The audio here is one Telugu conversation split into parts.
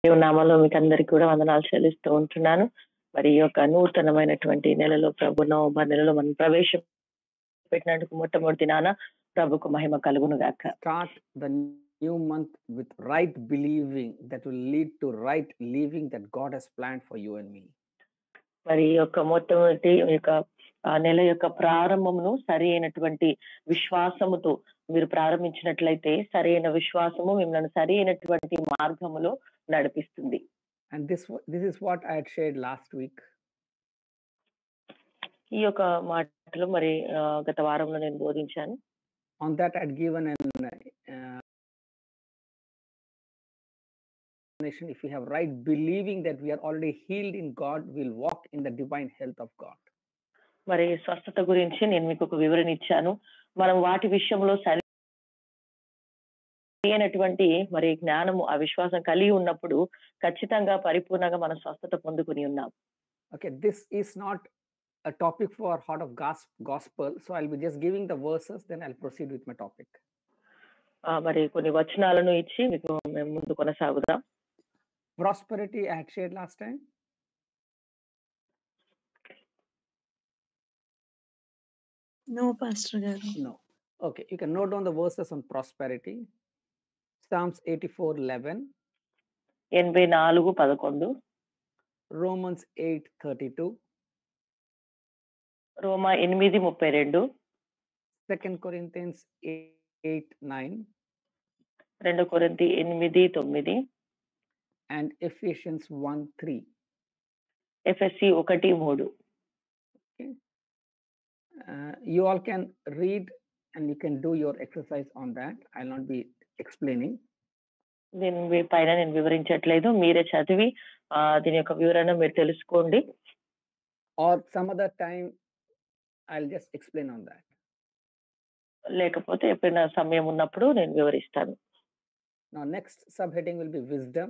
దేవుని నామంలో మీకు అందరికీ కూడా వందనాలు చెల్లిస్తూ ఉంటున్నాను మరి ఈ యొక్క నూతనమైనటువంటి నెలలో ప్రభు నవంబర్ నెలలో మనం ప్రవేశం పెట్టినందుకు మొట్టమొదటి దినాన ప్రభుకు మహిమ కలుగును గాక start the new month with right believing that will lead to right living that God has planned for you and me. మరి ఈ యొక్క మొట్టమొదటి ఈ యొక్క ఆ నెల యొక్క ప్రారంభమును సరి అయినటువంటి విశ్వాసముతో మీరు ప్రారంభించినట్లయితే సరి అయిన విశ్వాసము మిమ్మల్ని సరి అయినటువంటి మార్గములో నడిపిస్తుంది And this wa- this is what I had shared last week. ఈ యొక్క మాటలు మరి ఆ, గత వారంలో నేను బోధించాను On that, I had given an uh, explanation. If we have right believing that we are already healed in God, we'll walk in the divine health of God. మరి స్వస్థత గురించి నేను మీకు ఒక వివరణ ఇచ్చాను మనం వాటి విషయంలో సరి అయినటువంటి మరి జ్ఞానము ఆ విశ్వాసం కలిగి ఉన్నప్పుడు ఖచ్చితంగా పరిపూర్ణంగా మనం స్వస్థత పొందుకుని ఉన్నాం Okay, this is not a topic for Heart of Gas- Gospel. So I'll be just giving the verses, then I'll proceed with my topic. ఆ, మరి కొన్ని వచనాలను ఇచ్చి మీకు మేము ముందు కొనసాగుదాం Prosperity, I had shared last time. No pastor గారు No. Okay, you can note down the verses on prosperity. Psalms 84 11, ఎనభై నాలుగు పదకొండు Romans 8 32, రోమా ఎనిమిది ముప్పై రెండు 2 Corinthians 8 9, రెండు కొరింథీ ఎనిమిది తొమ్మిది and Ephesians 1 3. ఎఫ్ఎస్సి ఒకటి మూడు Uh, you all can read and you can do your exercise on that. I'll not be explaining. దీని మీ పైన నేను వివరించట్లేదు మీరే చదివి ఆ, దీని యొక్క వివరణ మీరు తెలుసుకోండి Or some other time, I'll just explain on that. లేకపోతే ఎప్పుడైనా సమయం ఉన్నప్పుడు నేను వివరిస్తాను Now, next subheading will be wisdom.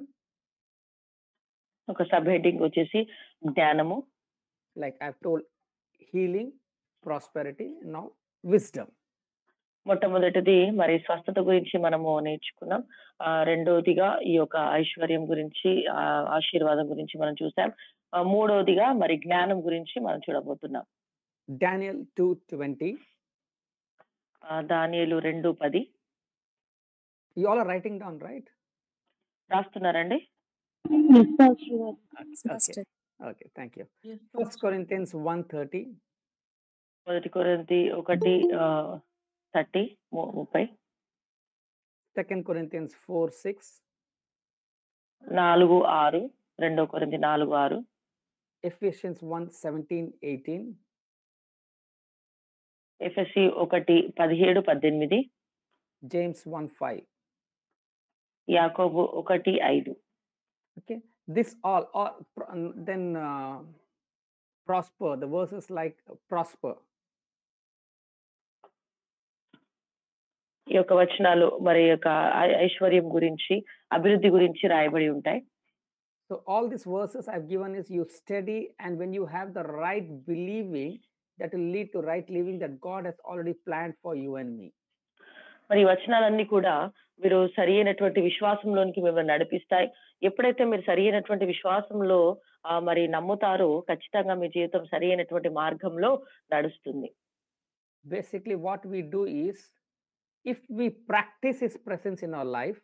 ఒక సబ్ హెడ్డింగ్ వచ్చేసి జ్ఞానము Like I've told, healing, prosperity, now wisdom. మొట్టమొదటిది మరి స్వస్థత గురించి మనము నేర్చుకున్నాం ఆ రెండవదిగా ఈ యొక్క ఐశ్వర్యం గురించి ఆ ఆశీర్వాదం గురించి మనం చూసాం ఆ మూడవదిగా మరి జ్ఞానం గురించి మనం చూడబోతున్నాం Daniel 2:20. ఆ దానియేలు రెండు పది You all are writing down, right? రాస్తున్నారండి Okay. Okay, thank you. First Corinthians 1:30, మొదటి కొరింథీ ఒకటి థర్టీ ముప్పై Second Corinthians 4:6, నాలుగు ఆరు రెండో కొరింథీ నాలుగు ఆరు Ephesians 1:17, 18, ఎఫ్ఎస్సి ఒకటి పదిహేడు పద్దెనిమిది James 1:5. యాకోబు ఒకటి ఐదు Okay, this all, all pro- and then uh, prosper. The verses like prosper. ఈ యొక్క వచనాలు మరి యొక్క ఐ- ఐశ్వర్యం గురించి అభివృద్ధి గురించి రాయబడి ఉంటాయి So all these verses I've given is you study, and when you have the right believing, that will lead to right living that God has already planned for you and me. మరి ఈ వచనాలన్నీ కూడా మీరు సరి అయినటువంటి విశ్వాసంలోనికి మిమ్మల్ని నడిపిస్తాయి ఎప్పుడైతే మీరు సరి అయినటువంటి విశ్వాసంలో ఆ, మరి నమ్ముతారో ఖచ్చితంగా మీ జీవితం సరి అయినటువంటి మార్గంలో నడుస్తుంది Basically, what we do is if we practice His presence in our life,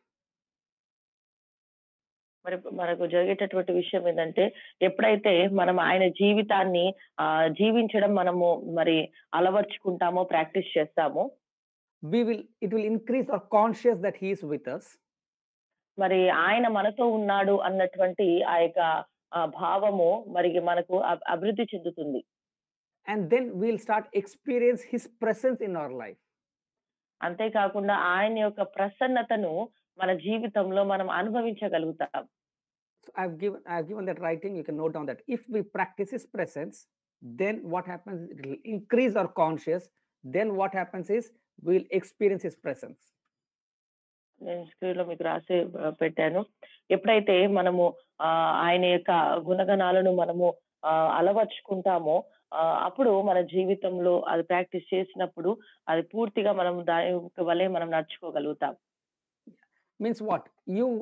మరి మనకు జరిగేటటువంటి విషయం ఏంటంటే ఎప్పుడైతే మనం ఆయన జీవితాన్ని ఆ జీవించడం మనము మరి అలవర్చుకుంటామో ప్రాక్టీస్ చేస్తామో we will it will increase our conscious that He is with us. మరి ఆయన మనతో ఉన్నాడు అన్నటువంటి ఆ యొక్క ఆ భావము మరి మనకు అబ్- అభివృద్ధి చెందుతుంది And then we'll start experience His presence in our life. అంతేకాకుండా ఆయన యొక్క ప్రసన్నతను మన జీవితంలో మనం అనుభవించగలుగుతాం So I've given I've given that writing. You can note down that if we practice His presence, then what happens? It will increase our conscious. Then what happens is we'll experience His presence. నేను స్క్రీన్ లో మీకు రాసి ఆ, పెట్టాను ఎప్పుడైతే మనము ఆ ఆయన యొక్క గుణగణాలను మనము ఆ, అలవర్చుకుంటామో ఆ, అప్పుడు మన జీవితంలో అది ప్రాక్టీస్ చేసినప్పుడు అది పూర్తిగా మనం దాని వల్లే మనం నడుచుకోగలుగుతాం Means what? You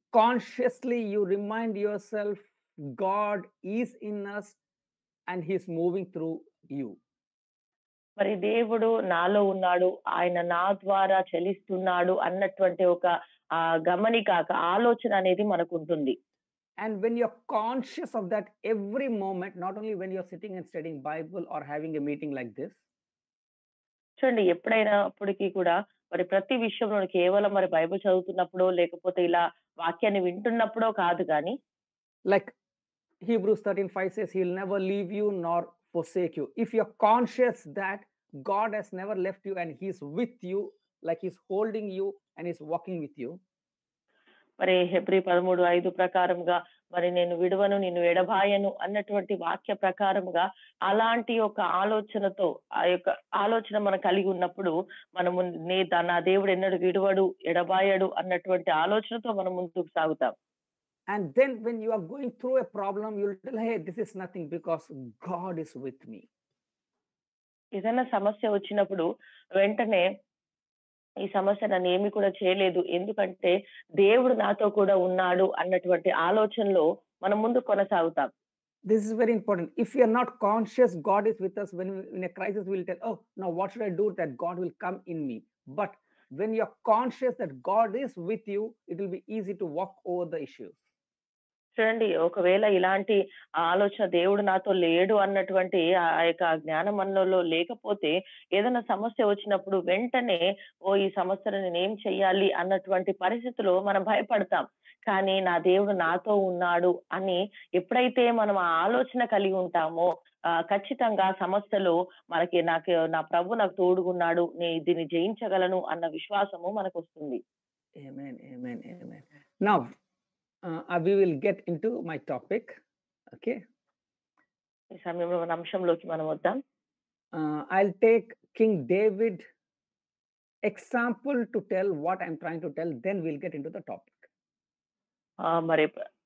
consciously you remind yourself God is in us and He's moving through you. మరి దేవుడు నాలో ఉన్నాడు ఆయన నా ద్వారా చలిస్తున్నాడు అన్నటువంటి ఒక ఆ గమనిక ఒక ఆలోచన అనేది మనకు ఉంటుంది And when you're conscious of that every moment, not only when you're sitting and studying Bible or having a meeting like this, చూడండి ఎప్పుడైనా అప్పటికి కూడా మరి ప్రతి విషయంలో కేవలం మరి బైబిల్ చదువుతున్నప్పుడో లేకపోతే ఇలా వాక్యాన్ని వింటున్నప్పుడో కాదు కానీ like Hebrews 13 5 says, He'll never leave you nor forsake you. If you're conscious that God has never left you and He's with you, like He's holding you and He's walking with you, మరి హెబ్రి పదమూడు ఐదు ప్రకారంగా మరి నేను విడువను నేను ఎడబాయను అన్నటువంటి వాక్య ప్రకారముగా అలాంటి ఒక ఆలోచనతో ఆ యొక్క ఆలోచన మనం కలిగి ఉన్నప్పుడు మనము నే దా- నా దేవుడు ఎన్నడు విడువడు ఎడబాయడు అన్నటువంటి ఆలోచనతో మనం ముందుకు సాగుతాం and then when you are going through a problem, you'll tell, Hey, this is nothing because God is with me. ఏదైనా సమస్య వచ్చినప్పుడు వెంటనే ఈ సమస్య నన్ను ఏమి కూడా చేయలేదు ఎందుకంటే దేవుడు నాతో కూడా ఉన్నాడు అన్నటువంటి ఆలోచనలో మనం ముందు కొనసాగుతాం This is very important. If you are not conscious, God is with us. When we, in a crisis, we'll tell, Oh, now what should I do that God will come in me? But when you're conscious that God is with you, it will be easy to walk over the issues. చూడండి ఒకవేళ ఇలాంటి ఆలోచన దేవుడు నాతో లేడు అన్నటువంటి ఆ యొక్క జ్ఞానం మనలో లేకపోతే ఏదైనా సమస్య వచ్చినప్పుడు వెంటనే ఓ ఈ సమస్యను నేను ఏం చెయ్యాలి అన్నటువంటి పరిస్థితిలో మనం భయపడతాం కానీ నా దేవుడు నాతో ఉన్నాడు అని ఎప్పుడైతే మనం ఆ ఆలోచన కలిగి ఉంటామో ఆ ఖచ్చితంగా సమస్యలో మనకి నాకు నా ప్రభు నాకు తోడుగున్నాడు నేను దీన్ని జయించగలను అన్న విశ్వాసము మనకు వస్తుంది Amen, amen, amen. Now, uh, uh, we will get into my topic. Okay. ఈ సమయంలో మన అంశంలోకి మనం వద్దాం Uh, I'll take King David example to tell what I'm trying to tell, then we'll get into the topic. ఆ, మరి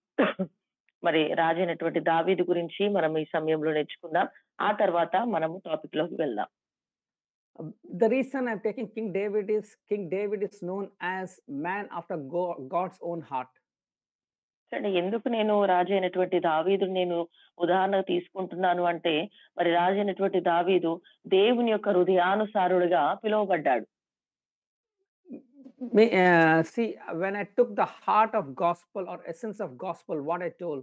మరి రాజైనటువంటి దావీదు గురించి మనం ఈ సమయంలో నేర్చుకుందాం ఆ తర్వాత మనము టాపిక్ లోకి వెళ్దాం Uh, the reason I'm taking King David is King David is known as man after Go- God's own heart. సరే ఎందుకు నేను రాజైనటువంటి దావీదు నేను ఉదాహరణ తీసుకుంటున్నాను అంటే మరి రాజైనటువంటి దావీదు దేవుని యొక్క హృదయానుసారుడుగా పిలువబడ్డాడు May, uh, see, when I took the heart of gospel or essence of gospel, what I told,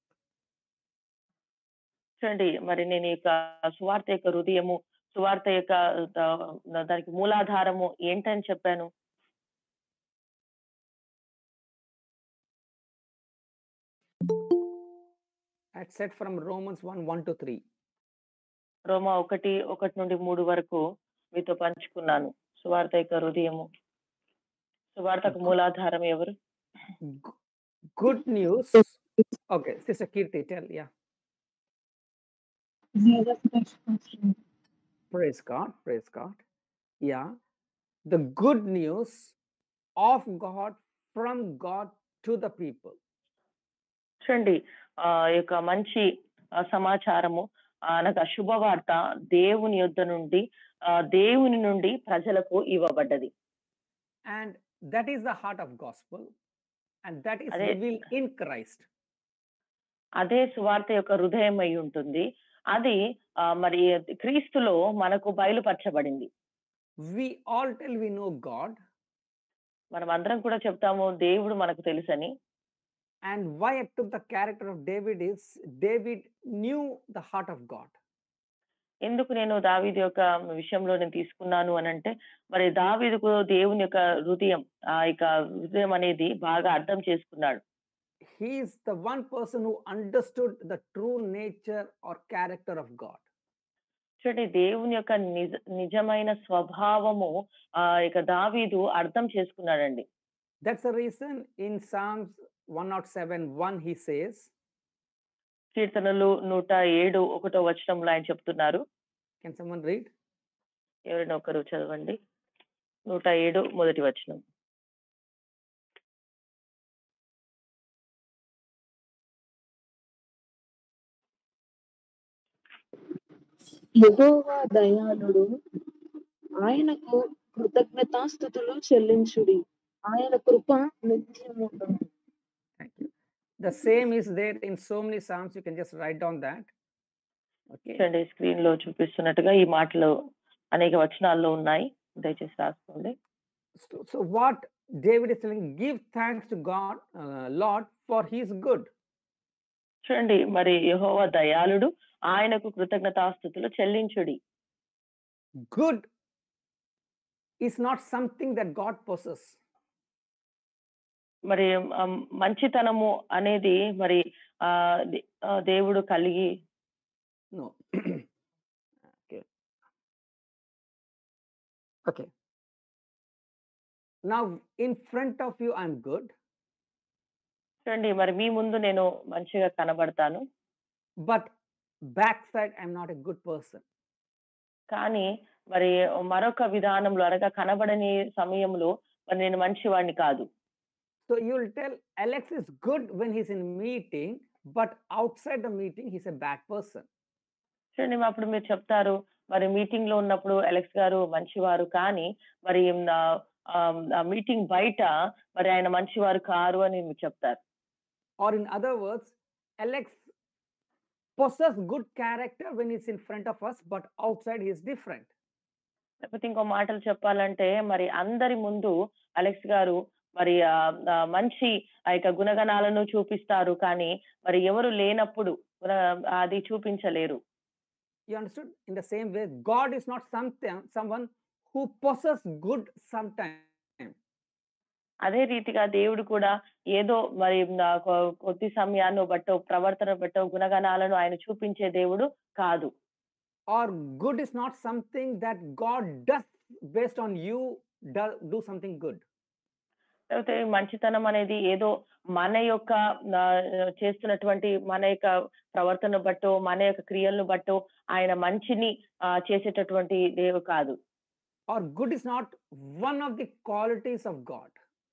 చూడండి మరి నేను ఈ యొక్క సువార్త యొక్క హృదయము సువార్త యొక్క దా- దానికి మూలాధారము ఏంటని చెప్పాను I said from Romans 1 1 to 3. రోమా ఒకటి ఒకటి నుండి మూడు వరకు మీతో పంచుకున్నాను సువార్త యొక్క హృదయము సువార్తకు మూలాధారం ఎవరు G- good news. Okay, Sister Kirti, tell, yeah. Jesus Christ, Pastor. Praise God, praise God. Yeah. The good news of God from God to the people. చూడండి ఆ యొక్క మంచి ఆ, సమాచారము ఆ, అనగా శుభవార్త దేవుని యొద్ద నుండి ఆ, దేవుని నుండి ప్రజలకు ఇవ్వబడ్డది And that is the heart of gospel. And that is అదే revealed in Christ. అదే సువార్త యొక్క హృదయం అయి ఉంటుంది అది ఆ, మరి క్రీస్తులో మనకు బయలుపరచబడింది We all tell we know God. మనం అందరం కూడా చెప్తాము దేవుడు మనకు తెలుసని And why I took the character of David is David knew the heart of God. ఎందుకు నేను దావీదు యొక్క విషయంలో నేను తీసుకున్నాను అని అంటే మరి దావీదుకు దేవుని యొక్క హృదయం ఆ యొక్క హృదయం అనేది బాగా అర్థం చేసుకున్నాడు He is the one person who understood the true nature or character of God. చూడండి దేవుని యొక్క నిజ నిజమైన స్వభావము ఆ ఇక దావీదు అర్థం చేసుకున్నాడండి That's the reason in Psalms 107 1 he says, కీర్తనలు నూట ఏడు ఒకటో వచనంలో ఆయన చెప్తున్నారు Can someone read? ఎవరైనా ఒకరు చదవండి నూట ఏడు మొదటి వచనం యెహోవా దయాళుడు ఆయనకు కృతజ్ఞతాస్థుతులు చెల్లించుడి ఆయన కృప నిత్యముండును The same is there in so many Psalms. You can just write down that. Okay. చూడండి స్క్రీన్ లో చూపిస్తున్నట్టుగా ఈ మాటలు అనేక వచనాల్లో ఉన్నాయి దయచేసి రాసుకోండి So, so what David is telling, give thanks to God, uh, Lord, for He is good. చూడండి మరి యెహోవా దయాళుడు ఆయనకు కృతజ్ఞతాస్థుతులు చెల్లించుడి Good is not something that God possesses. మరి ఆ, మంచితనము అనేది మరి ఆ దే- ఆ, దేవుడు కలిగి No. okay. Okay. Now, in front of you, I'm good, చూడండి మరి మీ ముందు నేను మంచిగా కనబడతాను but backside, I'm not a good person. కానీ మరి మరొక విధానంలో అనగా కనబడని సమయంలో మరి నేను మంచివాడిని కాదు So you'll tell Alex is good when he's in meeting, but outside the meeting, he's a bad person. చూడండి మరి అప్పుడు మీరు చెప్తారు మరి మీటింగ్ లో ఉన్నప్పుడు అలెక్స్ గారు మంచివారు కానీ మరి మీటింగ్ బయట మరి ఆయన మంచివారు కారు అని మీరు చెప్తారు Or in other words, Alex possesses good character when he's in front of us, but outside he's different. లేకపోతే ఇంకో మాటలు చెప్పాలంటే మరి అందరి ముందు అలెక్స్ గారు మరి ఆ, ఆ, మంచి ఆ యొక్క గుణగణాలను చూపిస్తారు కానీ మరి ఎవరు లేనప్పుడు గుణ- అది చూపించలేరు You understood? In the same way, God is not something, someone who possesses good sometimes. అదే రీతిగా దేవుడు కూడా ఏదో మరి నా కొ- కొద్ది సమయాన్ని బట్టో ప్రవర్తన బట్టో గుణగణాలను ఆయన చూపించే దేవుడు కాదు Or good is not something that God does based on you do, do something good. లేకపోతే ఈ మంచితనం అనేది ఏదో మన యొక్క ఆ, చేస్తున్నటువంటి మన యొక్క ప్రవర్తన బట్టో మన యొక్క క్రియలను బట్టో ఆయన మంచిని ఆ, చేసేటటువంటి దేవు కాదు Or good is not one of the qualities of God.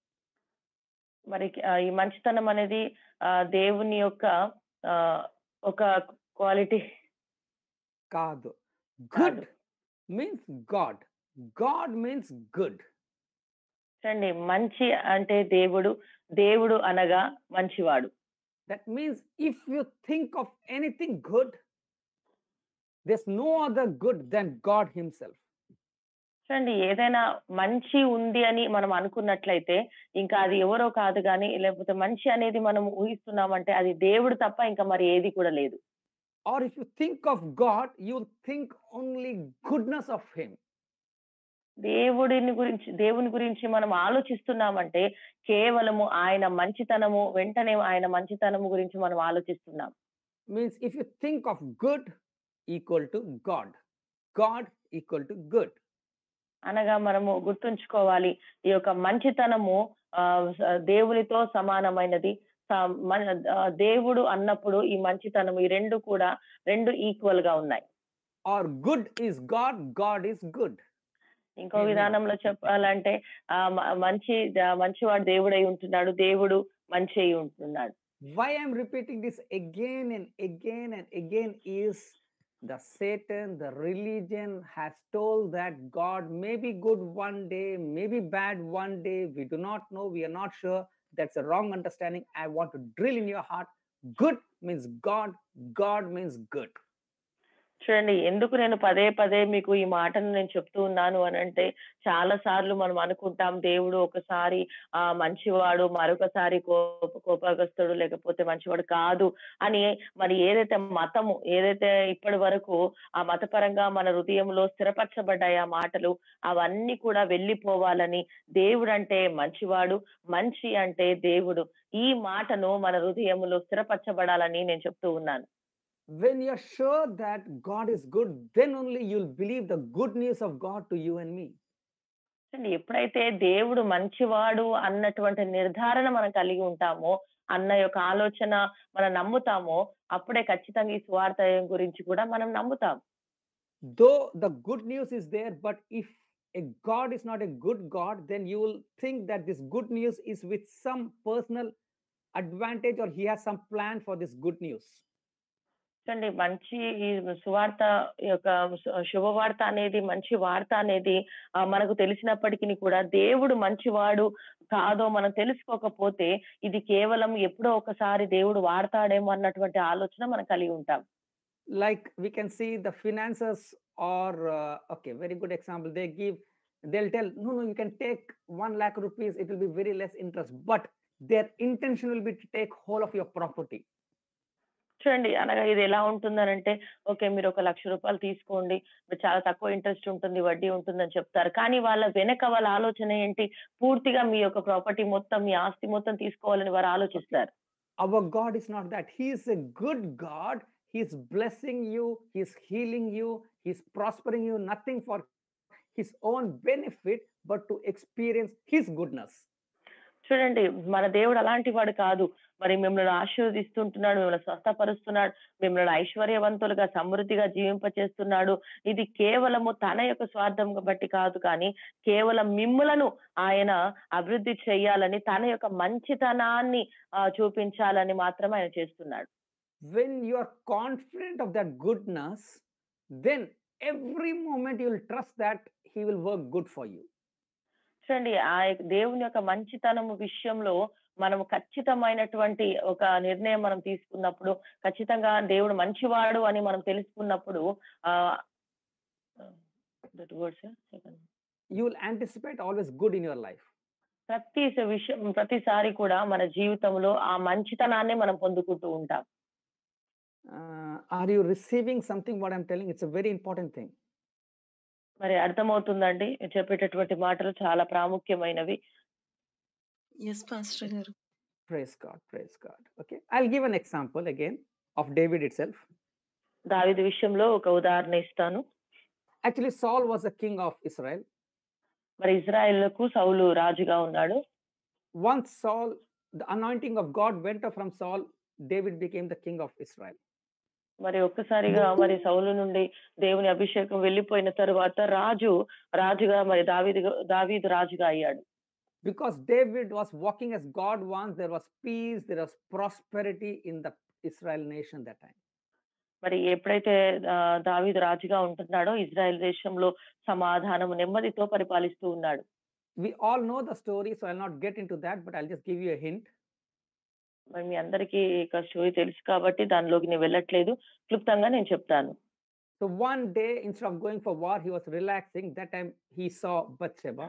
మరి ఆ, ఈ మంచితనం అనేది ఆ, దేవుని యొక్క ఆ, ఒక క్వాలిటీ Kadu. కాదు Good means God. God means good. చూడండి మంచి అంటే దేవుడు దేవుడు అనగా మంచివాడు That means if you think of anything good, there's no other good than God Himself. చూడండి ఏదైనా మంచి ఉంది అని మనం అనుకున్నట్లయితే ఇంకా అది ఎవరో కాదు కానీ లేకపోతే మంచి అనేది మనం ఊహిస్తున్నామంటే అది దేవుడు తప్ప ఇంకా మరి ఏది కూడా లేదు Or if you think of God, you'll think only goodness of Him. దేవుడిని గురించి దేవుని గురించి మనం ఆలోచిస్తున్నామంటే కేవలము ఆయన మంచితనము వెంటనే ఆయన మంచితనము గురించి మనం ఆలోచిస్తున్నాం Means if you think of good equal to God, God equal to good. అనగా మనము గుర్తుంచుకోవాలి ఈ యొక్క మంచితనము ఆ స- దేవునితో సమానమైనది స- మన ఆ, దేవుడు అన్నప్పుడు ఈ మంచితనం ఈ రెండు కూడా రెండు ఈక్వల్ గా ఉన్నాయి Or good is God, God is good. ఇంకో Amen. విధానంలో చెప్పాలంటే ఆ మ- మంచి ద- మంచివాడు దేవుడై ఉంటున్నాడు దేవుడు మంచి అయి ఉంటున్నాడు Why I'm repeating this again and again and again is the Satan, the religion has told that God may be good one day, may be bad one day. We do not know, we are not sure. That's a wrong understanding. I want to drill in your heart. Good means God, God means good. చూడండి ఎందుకు నేను పదే పదే మీకు ఈ మాటను నేను చెప్తూ ఉన్నాను అని అంటే చాలా సార్లు మనం అనుకుంటాం దేవుడు ఒకసారి ఆ మంచివాడు మరొకసారి కోప కోపగ్రస్తుడు లేకపోతే మంచివాడు కాదు అని మరి ఏదైతే మతము ఏదైతే ఇప్పటి వరకు ఆ మతపరంగా మన హృదయంలో స్థిరపరచబడ్డాయి ఆ మాటలు అవన్నీ కూడా వెళ్ళిపోవాలని దేవుడు అంటే మంచివాడు మంచి అంటే దేవుడు ఈ మాటను మన హృదయంలో స్థిరపరచబడాలని నేను చెప్తూ ఉన్నాను When you're sure that God is good, then only you'll believe the good news of God to you and me. చూడండి, ఎప్పుడైతే దేవుడు మంచివాడు అన్నటువంటి నిర్ధారణ మనం కలిగి ఉంటామో అన్న యొక్క ఆలోచన మనం నమ్ముతామో అప్పుడే ఖచ్చితంగా ఈ స్వార్థ గురించి కూడా మనం నమ్ముతాం Though the good news is there, but if a God is not a good God, then you will think that this good news is with some personal advantage or he has some plan for this good news. చూడండి మంచి ఈ సువార్త యొక్క సు శుభవార్త అనేది మంచి వార్త అనేది ఆహ్, మనకు తెలిసినప్పటికిని కూడా దేవుడు మంచివాడు కాదో మనం తెలుసుకోకపోతే ఇది కేవలం ఎప్పుడో ఒకసారి దేవుడు వాడతాడేమో అన్నటువంటి ఆలోచన మనం కలిగి ఉంటాం. Like we can see the financiers or uh, okay, very good example. They give, they'll tell, no, no, you can take one lakh rupees. It will be very less interest, but their intention will be to take whole of your property. చూడండి అనగా ఇది ఎలా ఉంటుందనంటే, ఓకే మీరు ఒక రూ. 1,00,000 తీసుకోండి. మీరు చాలా తక్కువ ఇంట్రెస్ట్ ఉంటుంది, వడ్డీ ఉంటుందని చెప్తారు. కానీ వాళ్ళ వెనక వాళ్ళ ఆలోచన ఏంటి? పూర్తిగా మీ యొక్క ప్రాపర్టీ మొత్తం, మీ ఆస్తి మొత్తం తీసుకోవాలని వారు ఆలోచిస్తారు. Our God is not that. He is a good God. He's blessing you. He's healing you. He's prospering you. Nothing for his own benefit, but to experience his goodness. చూడండి మన దేవుడు అలాంటి వాడు కాదు. మరి మిమ్మల్ని ఆశీర్వదిస్తుంటున్నాడు, మిమ్మల్ని స్వస్థపరుస్తున్నాడు, మిమ్మల్ని ఐశ్వర్యవంతులుగా, సమృద్ధిగా జీవింపచేస్తున్నాడు. ఇది కేవలము తన యొక్క స్వార్థం బట్టి కాదు కానీ, కేవలం మిమ్ములను ఆయన అభివృద్ధి చేయాలని, తన యొక్క మంచితనాన్ని ఆహ్, చూపించాలని మాత్రమే ఆయన చేస్తున్నాడు. When you are confident of that goodness, then every moment you will trust that he will work good for you. చూడండి ఆ యొక్క దేవుని యొక్క మంచితనము విషయంలో మనము ఖచ్చితమైనటువంటి ఒక నిర్ణయం మనం తీసుకున్నప్పుడు, ఖచ్చితంగా దేవుడు మంచివాడు అని మనం తెలుసుకున్నప్పుడు ah that words second You will anticipate always good in your life. ప్రతి స విషయం ప్రతిసారి కూడా మన జీవితంలో ఆ మంచితనాన్నే మనం పొందుకుంటూ ఉంటాం. Uh, are you receiving something what I'm telling? It's a very important thing. మరి అర్థమవుతుందండి? నేను చెప్పేటటువంటి మాటలు చాలా ప్రాముఖ్యమైనవి. యెస్ పాస్టర్ గారు. Praise God, praise God. Okay, I'll give an example again of David itself. దావీదు విషయంలో ఒక ఉదాహరణ ఇస్తాను. Actually, Saul was the king of Israel. మరి ఇజ్రాయేలుకు సౌలు రాజుగా ఉన్నాడు. Once Saul, the anointing of God went up from Saul, David became the king of Israel. మరి ఒక్కసారిగా మరి సౌలు నుండి దేవుని అభిషేకం వెళ్ళిపోయిన తరువాత రాజు రాజుగా మరి దావీదు దావీదు రాజుగా అయ్యాడు. Because David was walking as God wants, there was peace, there was prosperity in the Israel nation that time. మరి ఎప్పుడైతే ఆహ్, దావీదు రాజుగా ఉంటున్నాడో ఇజ్రాయెల్ దేశంలో సమాధానము, నెమ్మదితో పరిపాలిస్తూ ఉన్నాడు. We all know the story, so I'll not get into that, but I'll just give you a hint. మరి మీ అందరికీ ఇక స్టోరీ తెలుసు కాబట్టి దానిలోకి నేను వెళ్ళట్లేదు. క్లుప్తంగా నేను చెప్తాను. So one day, instead of going for war, he was relaxing. That time he saw Bathsheba.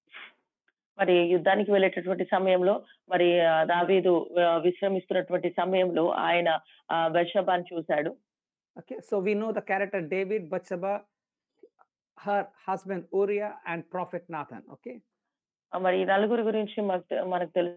మరి యుద్ధానికి వెళ్ళేటటువంటి సమయంలో మరి ఆహ్, దావీదు ఆహ్, విశ్రమిస్తున్నటువంటి సమయంలో ఆయన ఆహ్, బత్షెబాను చూసాడు. Okay, so we know the character David, Bathsheba, her husband Uriah, and prophet Nathan. Okay, ఆ, మరి ఈ నలుగురి గురించి మనకు తె- మనకు తెలుసు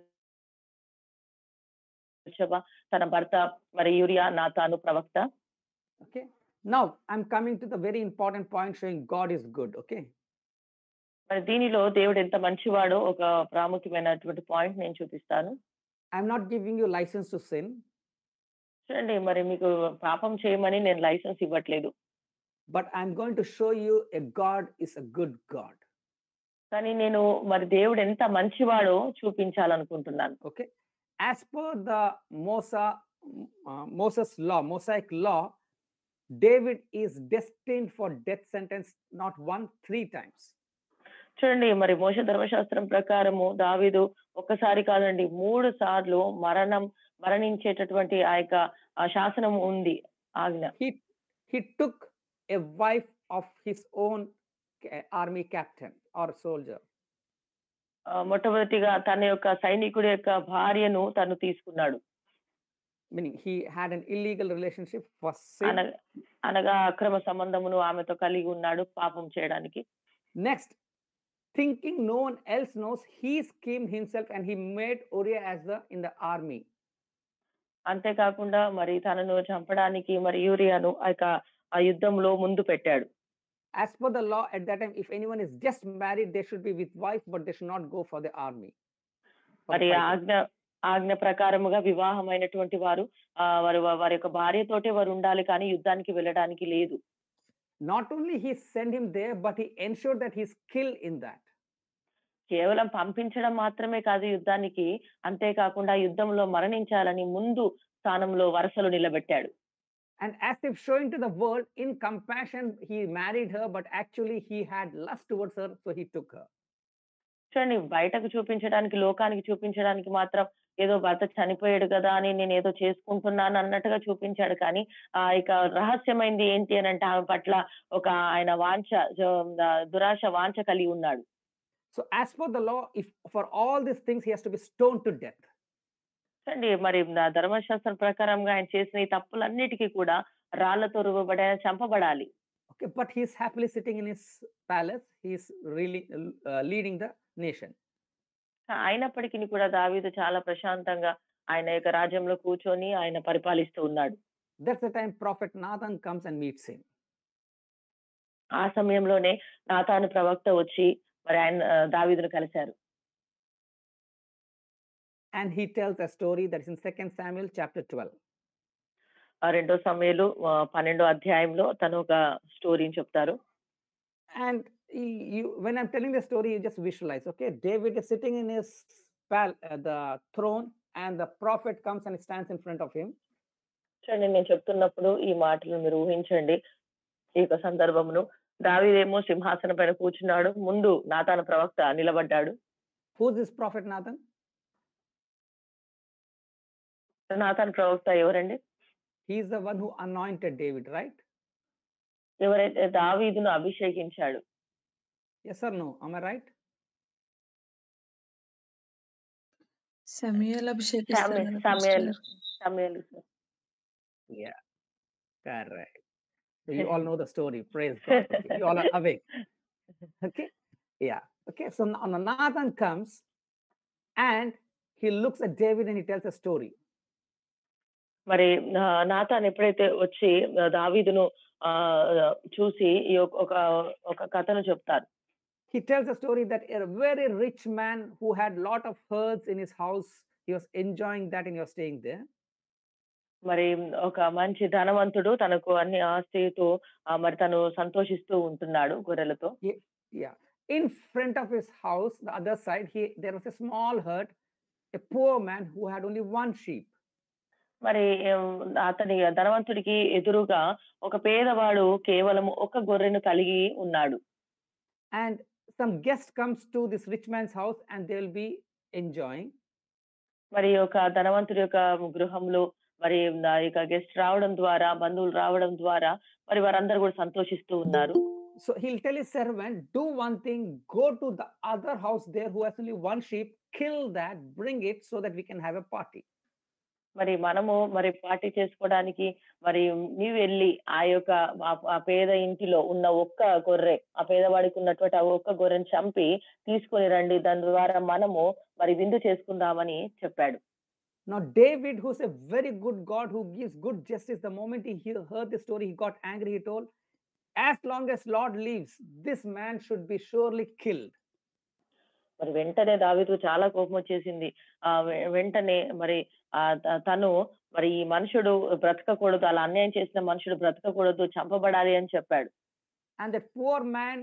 బత్షెబ, తన భర్త మరి యూరియా నాతాను ప్రవక్త okay. Now I'm coming to the very important point showing God is good. Okay, మరి దీనిలో దేవుడు ఎంత మంచివాడో ఒక ప్రాముఖ్యమైనటువంటి పాయింట్ నేను చూపిస్తాను I'm not giving you license to sin, చూడండి మరి మీకు పాపం చేయమని నేను లైసెన్స్ ఇవ్వట్లేదు but I'm going to show you a God is a good God. కానీ నేను మరి దేవుడు ఎంత మంచివాడో చూపించాలనుకుంటున్నాను Okay, as per the Mosa, uh, Moses law, Mosaic law, David is destined for death sentence not one, three times. చూడండి మరి మోస ధర్మశాస్త్రం ప్రకారము దావీదు ఒక్కసారి కాదండి మూడు సార్లు మరణం మరణించేటటువంటి ఆ యొక్క ఆ శాసనం ఉంది ఆజ్ఞ He he took a wife of his own ca- army captain or soldier. ఆ, మొట్టమొదటిగా తన యొక్క సైనికుడి యొక్క భార్యను తను తీసుకున్నాడు Meaning he had an illegal relationship for sin. అనగా అనగా అక్రమ సంబంధమును ఆమెతో కలిగి ఉన్నాడు పాపం చేయడానికి Next, thinking no one else knows, he schemed himself and he made Uriah as the in the army. అంతేకాకుండా మరి తనను చంపడానికి మరి యూరియాను ఆ యొక్క ఆ యుద్ధంలో ముందు పెట్టాడు As per the law at that time, if anyone is just married, they should be with wife, but they should not go for the army. for the మరి fighting. ఆజ్ఞ ఆజ్ఞ ప్రకారముగా వివాహమైనటువంటి వారు ఆ వారి వారి యొక్క భార్యతోటే వారు ఉండాలి కానీ యుద్ధానికి వెళ్ళడానికి లేదు Not only he sent him there, but he ensured that he's killed in that. కేవలం పంపించడం మాత్రమే కాదు యుద్ధానికి అంతేకాకుండా యుద్ధంలో మరణించాలని ముందు స్థానంలో వరుసలు నిలబెట్టాడు And as if showing to the world, in compassion, he married her, but actually he had lust towards her, so he took her. చూడండి బయటకు చూపించడానికి లోకానికి చూపించడానికి మాత్రం ఏదో భర్త చనిపోయాడు కదా అని నేను ఏదో చేసుకుంటున్నాను అన్నట్టుగా చూపించాడు కానీ ఆ ఇక రహస్యమైంది ఏంటి అని అంటే ఆమె పట్ల ఒక ఆయన వాంఛ జో- ఆ, దురాశ వాంఛ కలిగి ఉన్నాడు So, as per the law, if for all these things he has to be stoned to death. చూడండి మరి నా ధర్మశాస్త్రం ప్రకారంగా ఆయన చేసిన ఈ తప్పులన్నిటికీ కూడా రాళ్లతో రువ్వబడి ఆయన చంపబడాలి Okay, but he's happily sitting in his palace. He's really uh, leading the nation. అయినప్పటికీ కూడా దావీదు చాలా ప్రశాంతంగా ఆయన యొక్క రాజ్యంలో కూర్చొని ఆయన పరిపాలిస్తూ ఉన్నాడు That's the time Prophet Nathan comes and meets him. ఆ సమయంలోనే నాతాను ప్రవక్త వచ్చి మరి ఆయన ఆ, దావీదును కలిశారు And he tells a story that is in 2 Samuel chapter 12. ఆ రెండో సమయంలో పన్నెండో అధ్యాయంలో తను ఒక స్టోరీని చెప్తారు And he- you, when I'm telling the story, you just visualize. Okay, David is sitting in his pal- uh, the throne, and the prophet comes and stands in front of him. చూడండి నేను చెప్తున్నప్పుడు ఈ మాటలు మీరు ఊహించండి ఈ యొక్క సందర్భమును దావీదేమో సింహాసనం పైన కూర్చున్నాడు ముందు నాతాను ప్రవక్త నిలబడ్డాడు Who's this prophet Nathan? నాతాను ప్రవక్త ఎవరండి He's the one who anointed David, right? ఎవరైతే దావీదును అభిషేకించాడు Yes or no? Am I right? సమయాలు అభిషేకిస్తారు సామ్య- కదా సామ్యాలు పాస్టర్ గారు. సమయాలు Yeah, correct. So you all know the story. Praise God. Okay, You all are awake. Okay. Yeah. Okay. So now now Nathan comes and he looks at David and he tells a story. మరి నా- నాతాన్ ఎప్పుడైతే వచ్చి ఆ, దావీదును ఆ చూసి ఈ యొక్క- ఒక ఒక కథను చెప్తారు He tells a story that a very rich man who had lot of herds in his house, he was enjoying that and he was staying there. మరి ఒక మంచి ధనవంతుడు తనకు అన్ని ఆస్తితో ఆ, మరి తను సంతోషిస్తూ ఉంటున్నాడు గొర్రెలతో Yeah. In front of his house, the other side, he there was a small herd, a poor man who had only one sheep. మరి ఏం, అతని ధనవంతుడికి ఎదురుగా ఒక పేదవాడు కేవలం ఒక గొర్రెను కలిగి ఉన్నాడు And some guest comes to this rich man's house and they will be enjoying. మరి ఒక ధనవంతుడి యొక్క గృహంలో మరి ఆ యొక్క గెస్ట్ రావడం ద్వారా బంధువులు రావడం ద్వారా మరి వారందరూ కూడా సంతోషిస్తూ ఉన్నారు So he'll tell his servant, do one thing, go to the other house there who has only one sheep, kill that, bring it so that we can have a party. మరి మనము మరి పార్టీ చేసుకోవడానికి మరి నీవు వెళ్ళి ఆ యొక్క ఆ- ఆ పేద ఇంటిలో ఉన్న ఒక్క గొర్రె ఆ పేదవాడికి ఉన్నటువంటి ఆ ఒక్క గొర్రెని చంపి తీసుకొని రండి దాని ద్వారా మనము మరి విందు చేసుకుందామని చెప్పాడు Now, David, who's a very good God who gives good justice, the moment he hear- heard the story, he got angry. He told, As long as Lord lives, this man should be surely killed. మరి వెంటనే దావీదు చాలా కోపం వచ్చేసింది ఆ వె- వెంటనే మరి ఆ త- తను మరి ఈ మనుషుడు బ్రతకకూడదు అలా అన్యాయం చేసిన మనుషుడు బ్రతకకూడదు చంపబడాలి అని చెప్పాడు And that poor man,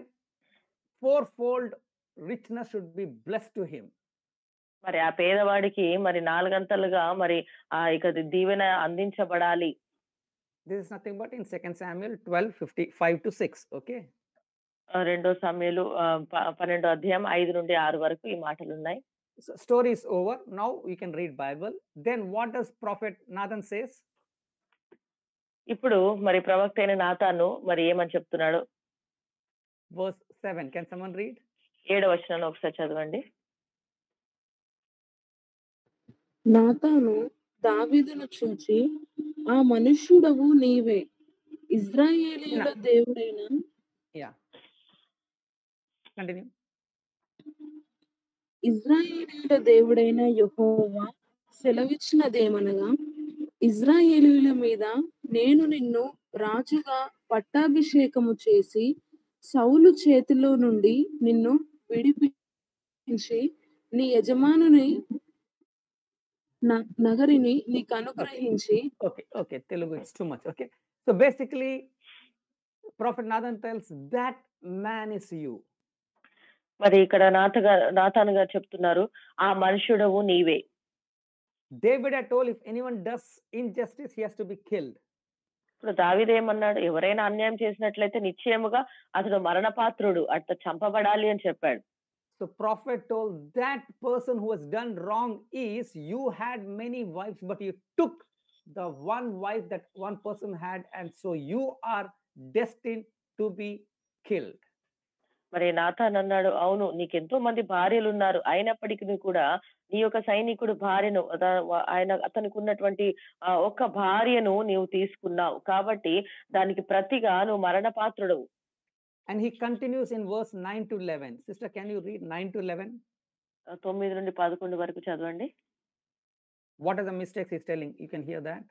fourfold richness should be blessed to him. మరి ఆ పేదవాడికి మరి నాలుగంతలుగా మరి ఆ ఇక దీవెన అందించబడాలి This is nothing but in 2 Samuel 12 55 to 6. Okay. ఆ, రెండో సమయంలో పన్నెండో అధ్యాయం ఐదు నుండి ఆరు వరకు ఈ మాటలు ఉన్నాయి So story is over. Now you can read Bible. Then what does Prophet Nathan says? ఇప్పుడు మరి ప్రవక్త అయిన నాతాను మరి ఏమని చెప్తున్నాడు Verse 7. Can someone read? ఏడవ వచనాన్ని ఒకసారి చదవండి నాతాను దావీదును చూచి ఆ మనుష్యుడవు నీవే ఇజ్రాయేలీయుల దేవుడైన Yeah. Continue. ఇజ్రాయేలీయుల దేవుడైన యెహోవా సెలవిచ్చినదేమనగా ఇజ్రాయేలీయుల మీద నేను నిన్ను రాజుగా పట్టాభిషేకము చేసి సౌలు చేతిలో నుండి నిన్ను విడిపించి నీ యజమానుని న- నగరిని నీకు అనుగ్రహించి Okay. Okay. Telugu, it's too much. Okay. So basically, Prophet Nathan tells that man is you. మరి ఇక్కడ నాతగా నాతాను గారు చెప్తున్నారు ఆ మనుషుడవు నీవే David had told if anyone does injustice, he has to be killed. ఇప్పుడు దావీదేమన్నాడు ఎవరైనా అన్యాయం చేసినట్లయితే నిశ్చయముగా అతడు మరణపాత్రుడు అట్లా చంపబడాలి అని చెప్పాడు So prophet told that person who has done wrong is you had many wives, but you took the one wife that one person had, and so you are destined to be killed. మరి నాథాన్ అన్నాడు అవును నీకు ఎంతో మంది భార్యలు ఉన్నారు అయినప్పటికీ కూడా నీ యొక్క సైనికుడు భార్యను అద- వ- ఆయన అతనికి ఉన్నటువంటి ఆ, ఒక్క భార్యను నీవు తీసుకున్నావు కాబట్టి దానికి ప్రతిగా నువ్వు మరణపాత్రుడవు And he continues in verse 9 to 11. Sister, can you read 9 to 11? ఆ, తొమ్మిది నుండి పదకొండు వరకు చదవండి What are the mistakes he's telling? You can hear that.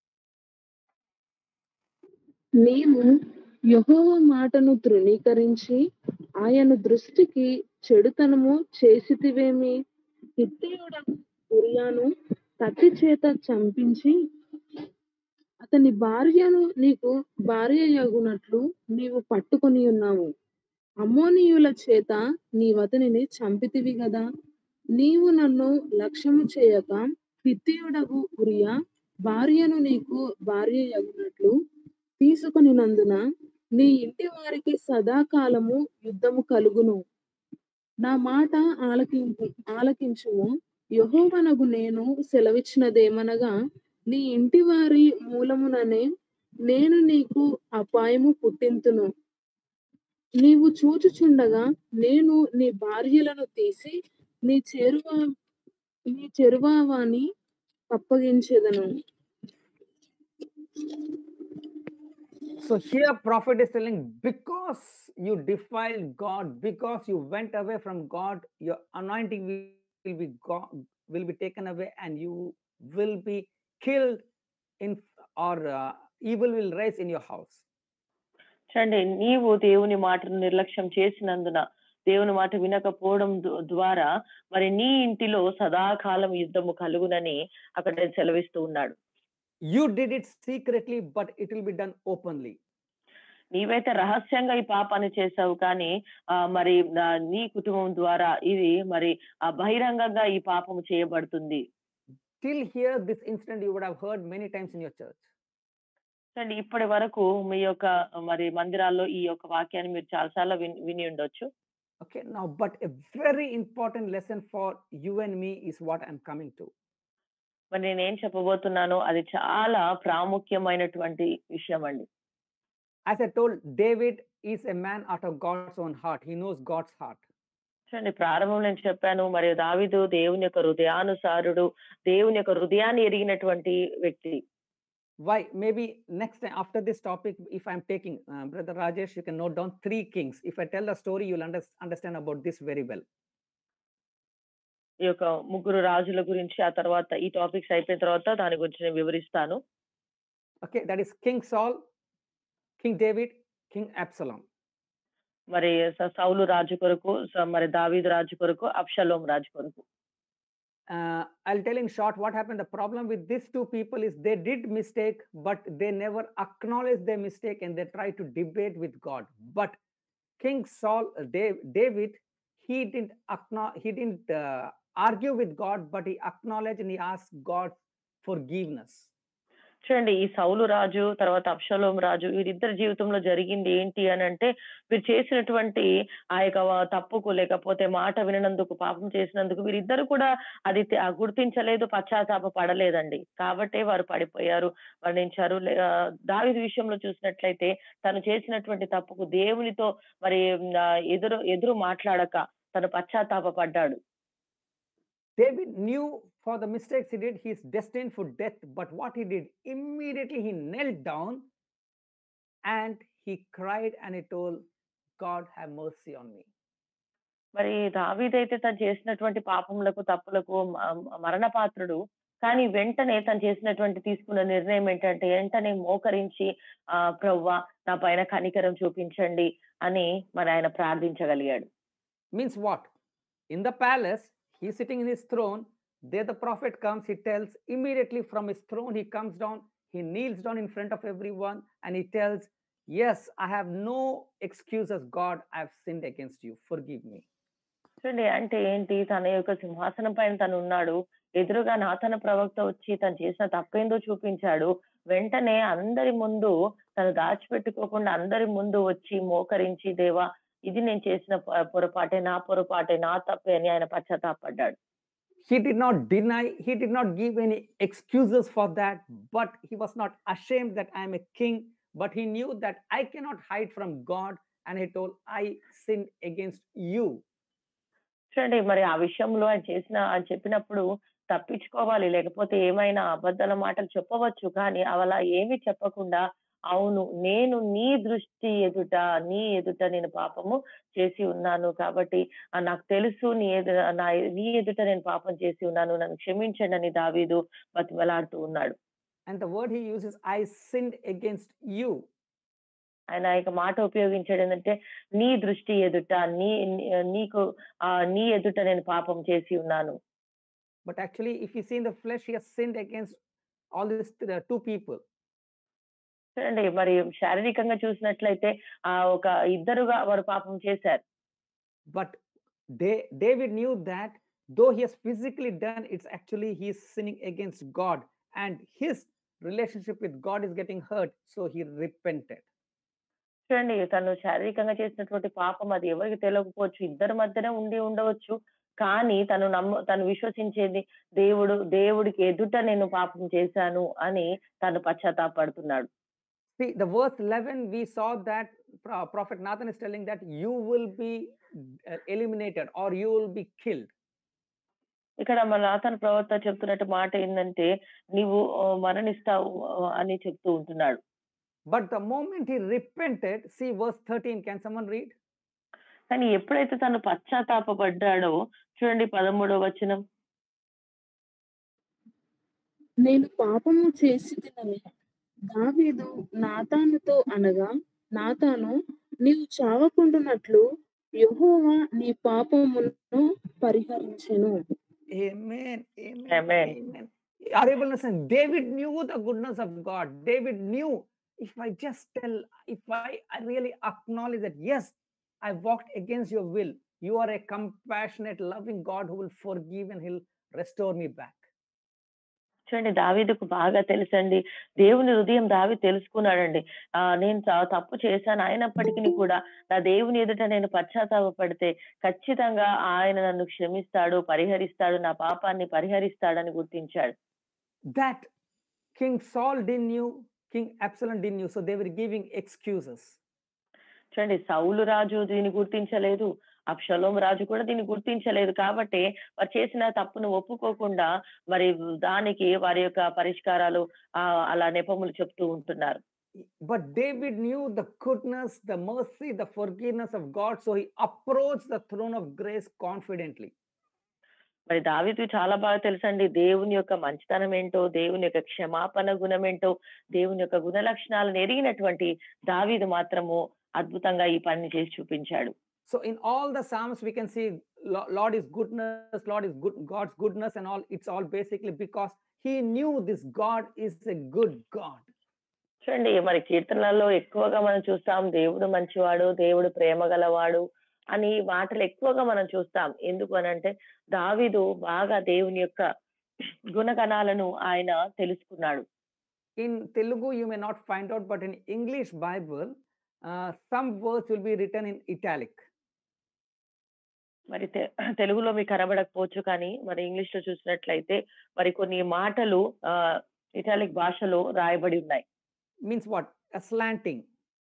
నీవు యెహోవా మాటను తృణీకరించి ఆయన దృష్టికి చెడుతనము చేసితివేమి హిత్తీయుడకు ఉరియాను కత్తి చేత చంపించి అతని భార్యను నీకు భార్య యగునట్లు నీవు పట్టుకొని ఉన్నావు అమ్మోనీయుల చేత నీవతనిని చంపితివి గదా నీవు నన్ను లక్ష్యము చేయక హిత్తీయుడగు ఉరియా భార్యను నీకు భార్య యగునట్లు తీసుకొనినందున నీ ఇంటి వారికి సదాకాలము యుద్ధము కలుగును నా మాట ఆలకింపు ఆలకించుము యెహోవనగు నేను సెలవిచ్చినదేమనగా నీ ఇంటి వారి మూలముననే నేను నీకు అపాయము పుట్టింతును నీవు చూచుచుండగా నేను నీ భార్యలను తీసి నీ చెరువ నీ చెరువావాని అప్పగించెదను So here prophet is telling because you defiled God, because you went away from God, your anointing will, will be go- will be taken away and you will be killed in or uh, evil will rise in your house. చూడండి నీవు దేవుని మాటను నిర్లక్ష్యం చేసినందున దేవుని మాట వినకపోవడం దు- ద్వారా మరి నీ ఇంటిలో సదాకాలం యుద్ధము కలుగునని అక్కడ సెలవిస్తూ ఉన్నాడు You did it secretly, but it will be done openly. నీవైతే రహస్యంగా ఈ పాపాన్ని చేసావు కానీ ఆ మరి ఆ, నీ కుటుంబం ద్వారా ఇది మరి ఆ బహిరంగంగా ఈ పాపము చేయబడుతుంది Till here, this incident you would have heard many times in your church. చూడండి ఇప్పటి వరకు మీ యొక్క మరి మందిరాల్లో ఈ యొక్క వాక్యాన్ని మీరు చాలాసార్లు విని విని ఉండొచ్చు Okay, now, but a very important lesson for you and me is what I'm coming to. మరి నేనేం చెప్పబోతున్నానో అది చాలా ప్రాముఖ్యమైనటువంటి విషయం అండి As I told, David is a man out of God's own heart. He knows God's heart. చూడండి ప్రారంభం నేను చెప్పాను మరియు దావిదు దేవుని యొక్క హృదయానుసారుడు దేవుని యొక్క హృదయాన్ని ఎరిగినటువంటి వ్యక్తి Why? Maybe next time after this topic, if I'm taking, uh, Brother Rajesh, you can note down three kings. If I tell the story, you'll under, understand about this very well. ఈ యొక్క ముగ్గురు రాజుల గురించి ఆ తర్వాత ఈ టాపిక్స్ అయిపోయిన తర్వాత దాని గురించి నేను వివరిస్తాను Okay, that is King Saul, King David, King Absalom. మరి స- సౌలు రాజు కొరకు స- మరి దావీదు రాజు కొరకు అప్షలోం రాజు కొరకు Uh, I'll tell in short what happened. The problem with these two people is they did mistake, but they never acknowledged their mistake and they tried to debate with God. But King Saul, uh, Dav- David, he didn't acknowledge, he didn't uh, argue with God, but he acknowledged and he asked God forgiveness. చూడండి ఈ సౌలు రాజు తర్వాత అప్షలోం రాజు వీరిద్దరి జీవితంలో జరిగింది ఏంటి అని అంటే వీరు చేసినటువంటి ఆ యొక్క వ- తప్పుకు లేకపోతే మాట విననందుకు పాపం చేసినందుకు వీరిద్దరు కూడా అది తె- ఆ గుర్తించలేదు పశ్చాత్తాప పడలేదండి కాబట్టే వారు పడిపోయారు వర్ణించారు లే- ఆ, దావీదు విషయంలో చూసినట్లయితే తను చేసినటువంటి తప్పుకు దేవునితో మరి మ్, ఆ, ఎదురు ఎదురు మాట్లాడక తను పశ్చాత్తాప పడ్డాడు David knew for the mistakes he did, he's destined for death. But what he did, immediately he knelt down and he cried and he told, God, have mercy on me. మరి దావీదైతే తను చేసినటువంటి పాపములకు తప్పులకు మ- మరణపాత్రుడు కానీ వెంటనే తను చేసినటువంటి తీసుకున్న నిర్ణయం ఏంటంటే వెంటనే మోకరించి ఆ ప్రవ్వా నా పైన కనికరం చూపించండి అని మరి ఆయన ప్రార్థించగలిగాడు Means what? In the palace, he's sitting in his throne. There the prophet comes, he tells immediately from his throne, he comes down, he kneels down in front of everyone, and he tells, Yes, I have no excuses, God, I have sinned against you. Forgive me. చూడండి అంటే ఏంటి తన యొక్క సింహాసనం పైన తను ఉన్నాడు ఎదురుగా నాతన ప్రవక్త వచ్చి తను చేసిన తప్పేందో చూపించాడు వెంటనే అందరి ముందు తను దాచిపెట్టుకోకుండా అందరి ముందు వచ్చి మోకరించి దేవా ఇది నేను చేసిన పొ- పొరపాటే నా పొరపాటే నా తప్పే అని ఆయన పశ్చాత్తాపడ్డాడు He did not deny, he did not give any excuses for that, but he was not ashamed that I am a king, but he knew that I cannot hide from God. And he told, I sinned against you. చూడండి మరి ఆ విషయంలో ఆయన చేసిన ఆయన చెప్పినప్పుడు తప్పించుకోవాలి లేకపోతే ఏమైనా అబద్ధాల మాటలు చెప్పవచ్చు కానీ అలా ఏమీ చెప్పకుండా అవును నేను నీ దృష్టి ఎదుట నీ ఎదుట నేను పాపము చేసి ఉన్నాను కాబట్టి ఆ, నాకు తెలుసు నీ ఎదు నా నీ ఎదుట నేను పాపం చేసి ఉన్నాను నన్ను క్షమించండి అని దావీదు బతిమలాడుతూ ఉన్నాడు And the word he uses, I sinned against you. ఆయన ఇక మాట ఉపయోగించాడు ఏంటంటే నీ దృష్టి ఎదుట నీ నీ- నీకు ఆ నీ ఎదుట నేను పాపం చేసి ఉన్నాను But actually, if you see in the flesh, he has sinned against all these th- two people. చూడండి మరి శారీరకంగా చూసినట్లయితే ఆ ఒక ఇద్దరుగా వారు పాపం చేశారు But Da- David knew that though he has physically done, it's actually he is sinning against God, and his relationship with God is getting hurt. So he repented. చూడండి తను శారీరకంగా చేసినటువంటి పాపం అది ఎవరికి తెలియకపోవచ్చు ఇద్దరి మధ్యనే ఉండి ఉండవచ్చు కానీ తను నమ్మ తను విశ్వసించేది దేవుడు దేవుడికి ఎదుట నేను పాపం చేశాను అని తను పశ్చాత్తాపడుతున్నాడు See, the verse 11, we saw that Pro- Prophet Nathan is telling that you will be uh, eliminated or you will be killed. ఇక్కడ మన అతని ప్రవర్త చెప్తున్నట్టు మాట ఏంటంటే నీవు ఆ, మరణిస్తావు ఆ, అని చెప్తూ ఉంటున్నాడు But the moment he repented, see verse 13, can someone read? కానీ ఎప్పుడైతే తను పశ్చాత్తాపడ్డాడో చూడండి పదమూడవ వచనం నేను పాపము చేసి తినని దావీదు నాతానుతో అనగా నాతాను నీవు చావకుండునట్లు యెహోవా నీ పాపమును పరిహరించెను Amen. Amen. Amen. Amen. Are you able to listen? David knew the goodness of God. David knew if I just tell, if I, I really acknowledge that, yes, I walked against your will, you are a compassionate, loving God who will forgive and he'll restore me back. చూడండి దావీదుకు బాగా తెలుసండి దేవుని హృదయం దావి తెలుసుకున్నాడండి ఆ నేను చా- తప్పు చేశాను అయినప్పటికీ కూడా నా దేవుని ఎదుట నేను పశ్చాత్తాపడితే ఖచ్చితంగా ఆయన నన్ను క్షమిస్తాడు పరిహరిస్తాడు నా పాపాన్ని పరిహరిస్తాడని గుర్తించాడు That King Saul didn't knew, King Absalom didn't knew. So they were giving excuses. చూడండి సౌలు రాజు దీన్ని గుర్తించలేదు అప్షలోం రాజు కూడా దీన్ని గుర్తించలేదు కాబట్టి వారు చేసిన తప్పును ఒప్పుకోకుండా మరి దానికి వారి యొక్క పరిష్కారాలు ఆ అలా నెపములు చెప్తూ ఉంటున్నారు But David knew the goodness, the mercy, the forgiveness of God. So he approached the throne of grace confidently. మరి దావీదు చాలా బాగా తెలుసండి దేవుని యొక్క మంచితనం ఏంటో దేవుని యొక్క క్షమాపణ గుణం ఏంటో దేవుని యొక్క గుణ లక్షణాలను ఎరిగినటువంటి దావీదు మాత్రము అద్భుతంగా ఈ పని చేసి చూపించాడు So in all the Psalms, we can see Lo- Lord is goodness, Lord is good, God's goodness, and all. It's all basically because he knew this God is a good God. చూడండి మరి కీర్తనలలో ఎక్కువగా మనం చూస్తాం దేవుడు మంచివాడు దేవుడు ప్రేమ గలవాడు అని మాటలు ఎక్కువగా మనం చూస్తాం ఎందుకు అని అంటే దావీదు బాగా దేవుని యొక్క గుణగణాలను ఆయన తెలుసుకున్నాడు In Telugu, you may not find out, but in English Bible, uh, some words will be written in italic. మరి తె- తెలుగులో మీకు కనబడకపోవచ్చు కానీ మరి ఇంగ్లీష్ లో చూసినట్లయితే మరి కొన్ని మాటలు ఆ ఇటాలిక్ భాషలో రాయబడి ఉన్నాయి Means what? A slanting.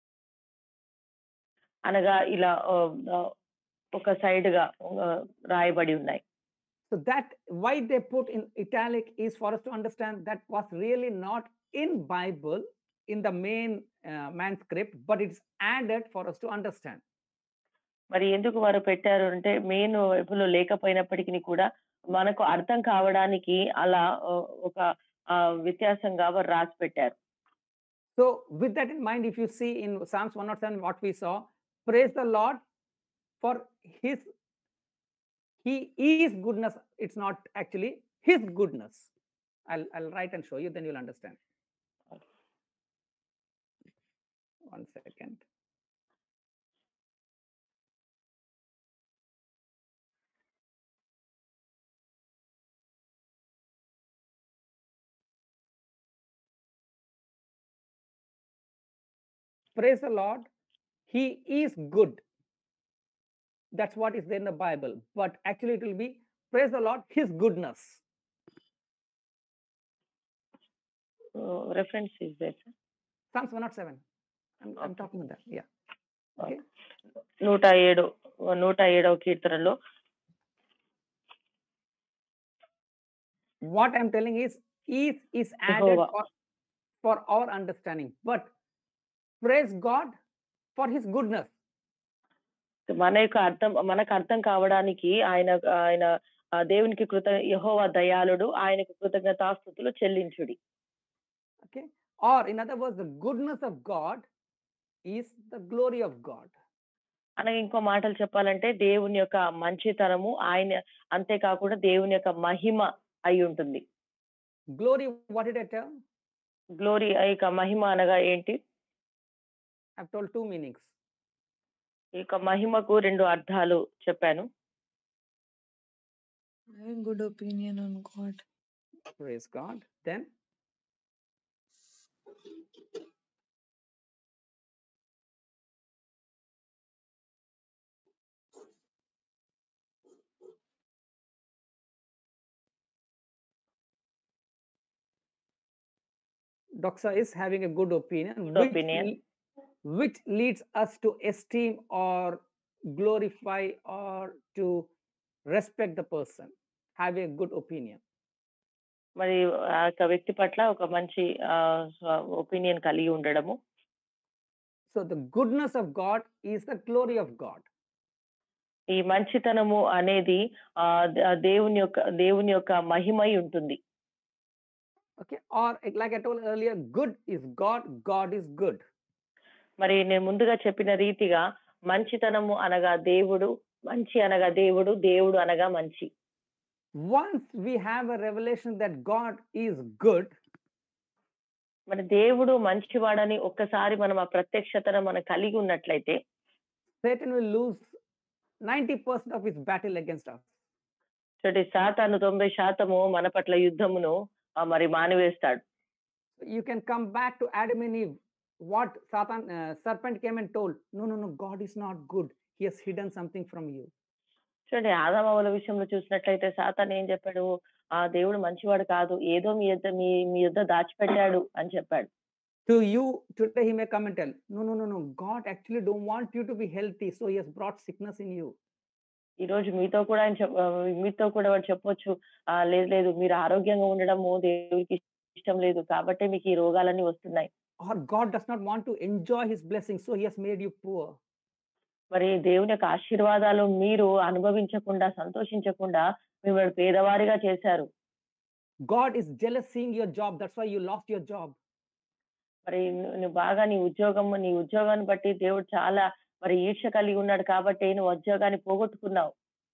అనగా ఇలా ఆ, ఆ, ఒక సైడ్ గా ఆ, రాయబడి ఉన్నాయి So that why they put in italic is for us to understand that was really not in Bible in the main uh, manuscript, but it's added for us to understand. మరి ఎందుకు వారు పెట్టారు అంటే మెయిన్ వైపులో లేకపోయినప్పటికీ కూడా మనకు అర్థం కావడానికి అలా ఆ, ఒక ఆ, వ్యత్యాసంగా వారు రాసి పెట్టారు So with that in mind, if you see in Psalms 107, what we saw, praise the Lord for his he is goodness. It's not actually his goodness. I'll I'll write and show you, then you'll understand. One second. praise the Lord, He is good. That's what is there in the Bible. But actually, it will be praise the Lord, His goodness. Reference is there Psalms 107. I'm, I'm Okay. talking about that. Yeah. Okay. నూట ఏడు నూట ఏడవ కీర్తనలో What I'm telling is, is is added Jehovah. for, for our understanding. But praise God for His goodness. మన యొక్క అర్థం మనకు అర్థం కావడానికి ఆయన ఆయన ఆ, దేవునికి కృత యహోవా దయాళుడు ఆయనకు కృతజ్ఞతాస్థుతులు చెల్లించుడి Okay. Or in other words, the goodness of God is the glory of God. అనగా ఇంకో మాటలు చెప్పాలంటే దేవుని యొక్క మంచితనము ఆయన అంతేకాకుండా దేవుని యొక్క మహిమ అయి ఉంటుంది Glory, what did I tell? Glory ఇక మహిమ అనగా ఏంటి I've told two meanings. ఈ యొక్క మహిమకు రెండు అర్థాలు చెప్పాను Having good opinion on God. Praise God. Then Doxa is having a good opinion, Good which, opinion. le- which leads us to esteem or glorify or to respect the person, have a good opinion. మరి ఆ యొక్క వ్యక్తి పట్ల ఒక మంచి ఒపీనియన్ కలిగి ఉండడము So the goodness of God is the glory of God. ఈ మంచితనము అనేది ఆ ద- ఆ దేవుని యొక్క దేవుని యొక్క మహిమై ఉంటుంది Okay, or like like I told earlier, good is God, God is good. మరి నేను ముందుగా చెప్పిన రీతిగా మంచితనము అనగా దేవుడు మంచి అనగా దేవుడు దేవుడు అనగా మంచి Once we have a revelation that God is good, మరి దేవుడు మంచివాడని ఒక్కసారి మనం ఆ ప్రత్యక్షతను మనం కలిగి ఉన్నట్లయితే Satan will lose 90% of his battle against us. చూడండి సాతాను తొంభై శాతము మన పట్ల యుద్ధమును ఆ, మరి మానివేస్తాడు You can come back to Adam and Eve. What Satan, uh, serpent came and told, no, no, no, God is not good. He has hidden something from you. చూడండి ఆదామవుల విషయంలో చూసినట్లయితే సాతాన్ ఏం చెప్పాడు ఆ దేవుడు మంచివాడు కాదు ఏదో మీ యొద్ద మీ మీ యొద్ద దాచిపెట్టాడు అని చెప్పాడు To you, today he may come and tell, no, no, no, no, God actually don't want you to be healthy. So he has brought sickness in you. ఈ రోజు మీతో కూడా ఆయన చెప్- ఆ, మీతో కూడా వాడు చెప్పొచ్చు ఆ లేదు లేదు మీరు ఆరోగ్యంగా ఉండడము దేవుడికి ఇష్టం లేదు కాబట్టి మీకు ఈ రోగాలన్నీ వస్తున్నాయి Or God does not want to enjoy his blessings. So he has made you poor. మరి దేవుని యొక్క ఆశీర్వాదాలు మీరు అనుభవించకుండా సంతోషించకుండా మిమ్మల్ని పేదవారిగా చేశారు God is jealous seeing your job. That's why you lost your job. మరి ను- నువ్వు బాగా నీ ఉద్యోగం నీ ఉద్యోగాన్ని బట్టి దేవుడు చాలా మరి ఈర్ష్య కలిగి ఉన్నాడు కాబట్టి నువ్వు ఉద్యోగాన్ని పోగొట్టుకున్నావు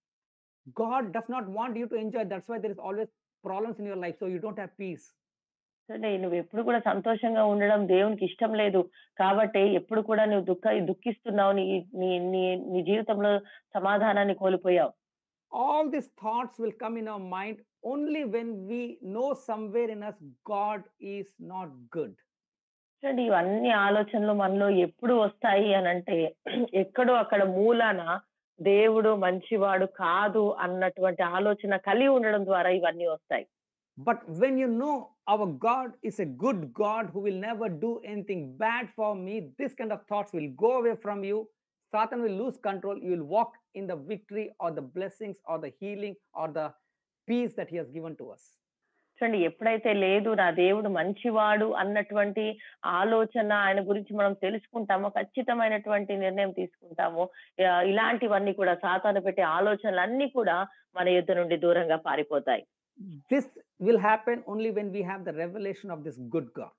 God does not want you to enjoy. That's why there is always problems in your life. So you don't have peace. అంటే నువ్వు ఎప్పుడు కూడా సంతోషంగా ఉండడం దేవునికి ఇష్టం లేదు కాబట్టి ఎప్పుడు కూడా నువ్వు దుఃఖ దుఃఖిస్తున్నావు నీ నీ నీ నీ జీవితంలో సమాధానాన్ని కోల్పోయావు All these thoughts will come in our mind only when we know somewhere in us God is not good. చూడండి ఇవన్నీ ఆలోచనలు మనలో ఎప్పుడు వస్తాయి అని అంటే ఎక్కడో అక్కడ మూలాన దేవుడు మంచివాడు కాదు అన్నటువంటి ఆలోచన కలిగి ఉండడం ద్వారా ఇవన్నీ వస్తాయి But when you know our God is a good God who will never do anything bad for me, this kind of thoughts will go away from you. Satan will lose control. You will walk in the victory or the blessings or the healing or the peace that He has given to us. చూడండి ఎప్పుడైతే లేదు నా దేవుడు మంచివాడు అన్నటువంటి ఆలోచన ఆయన గురించి మనం తెలుసుకుంటామో ఖచ్చితమైనటువంటి నిర్ణయం తీసుకుంటామో ఆ, ఇలాంటివన్నీ కూడా సాతాను పెట్టే ఆలోచనలు అన్ని కూడా మన యుద్ధ నుండి దూరంగా పారిపోతాయి This will happen only when we have the revelation of this good God.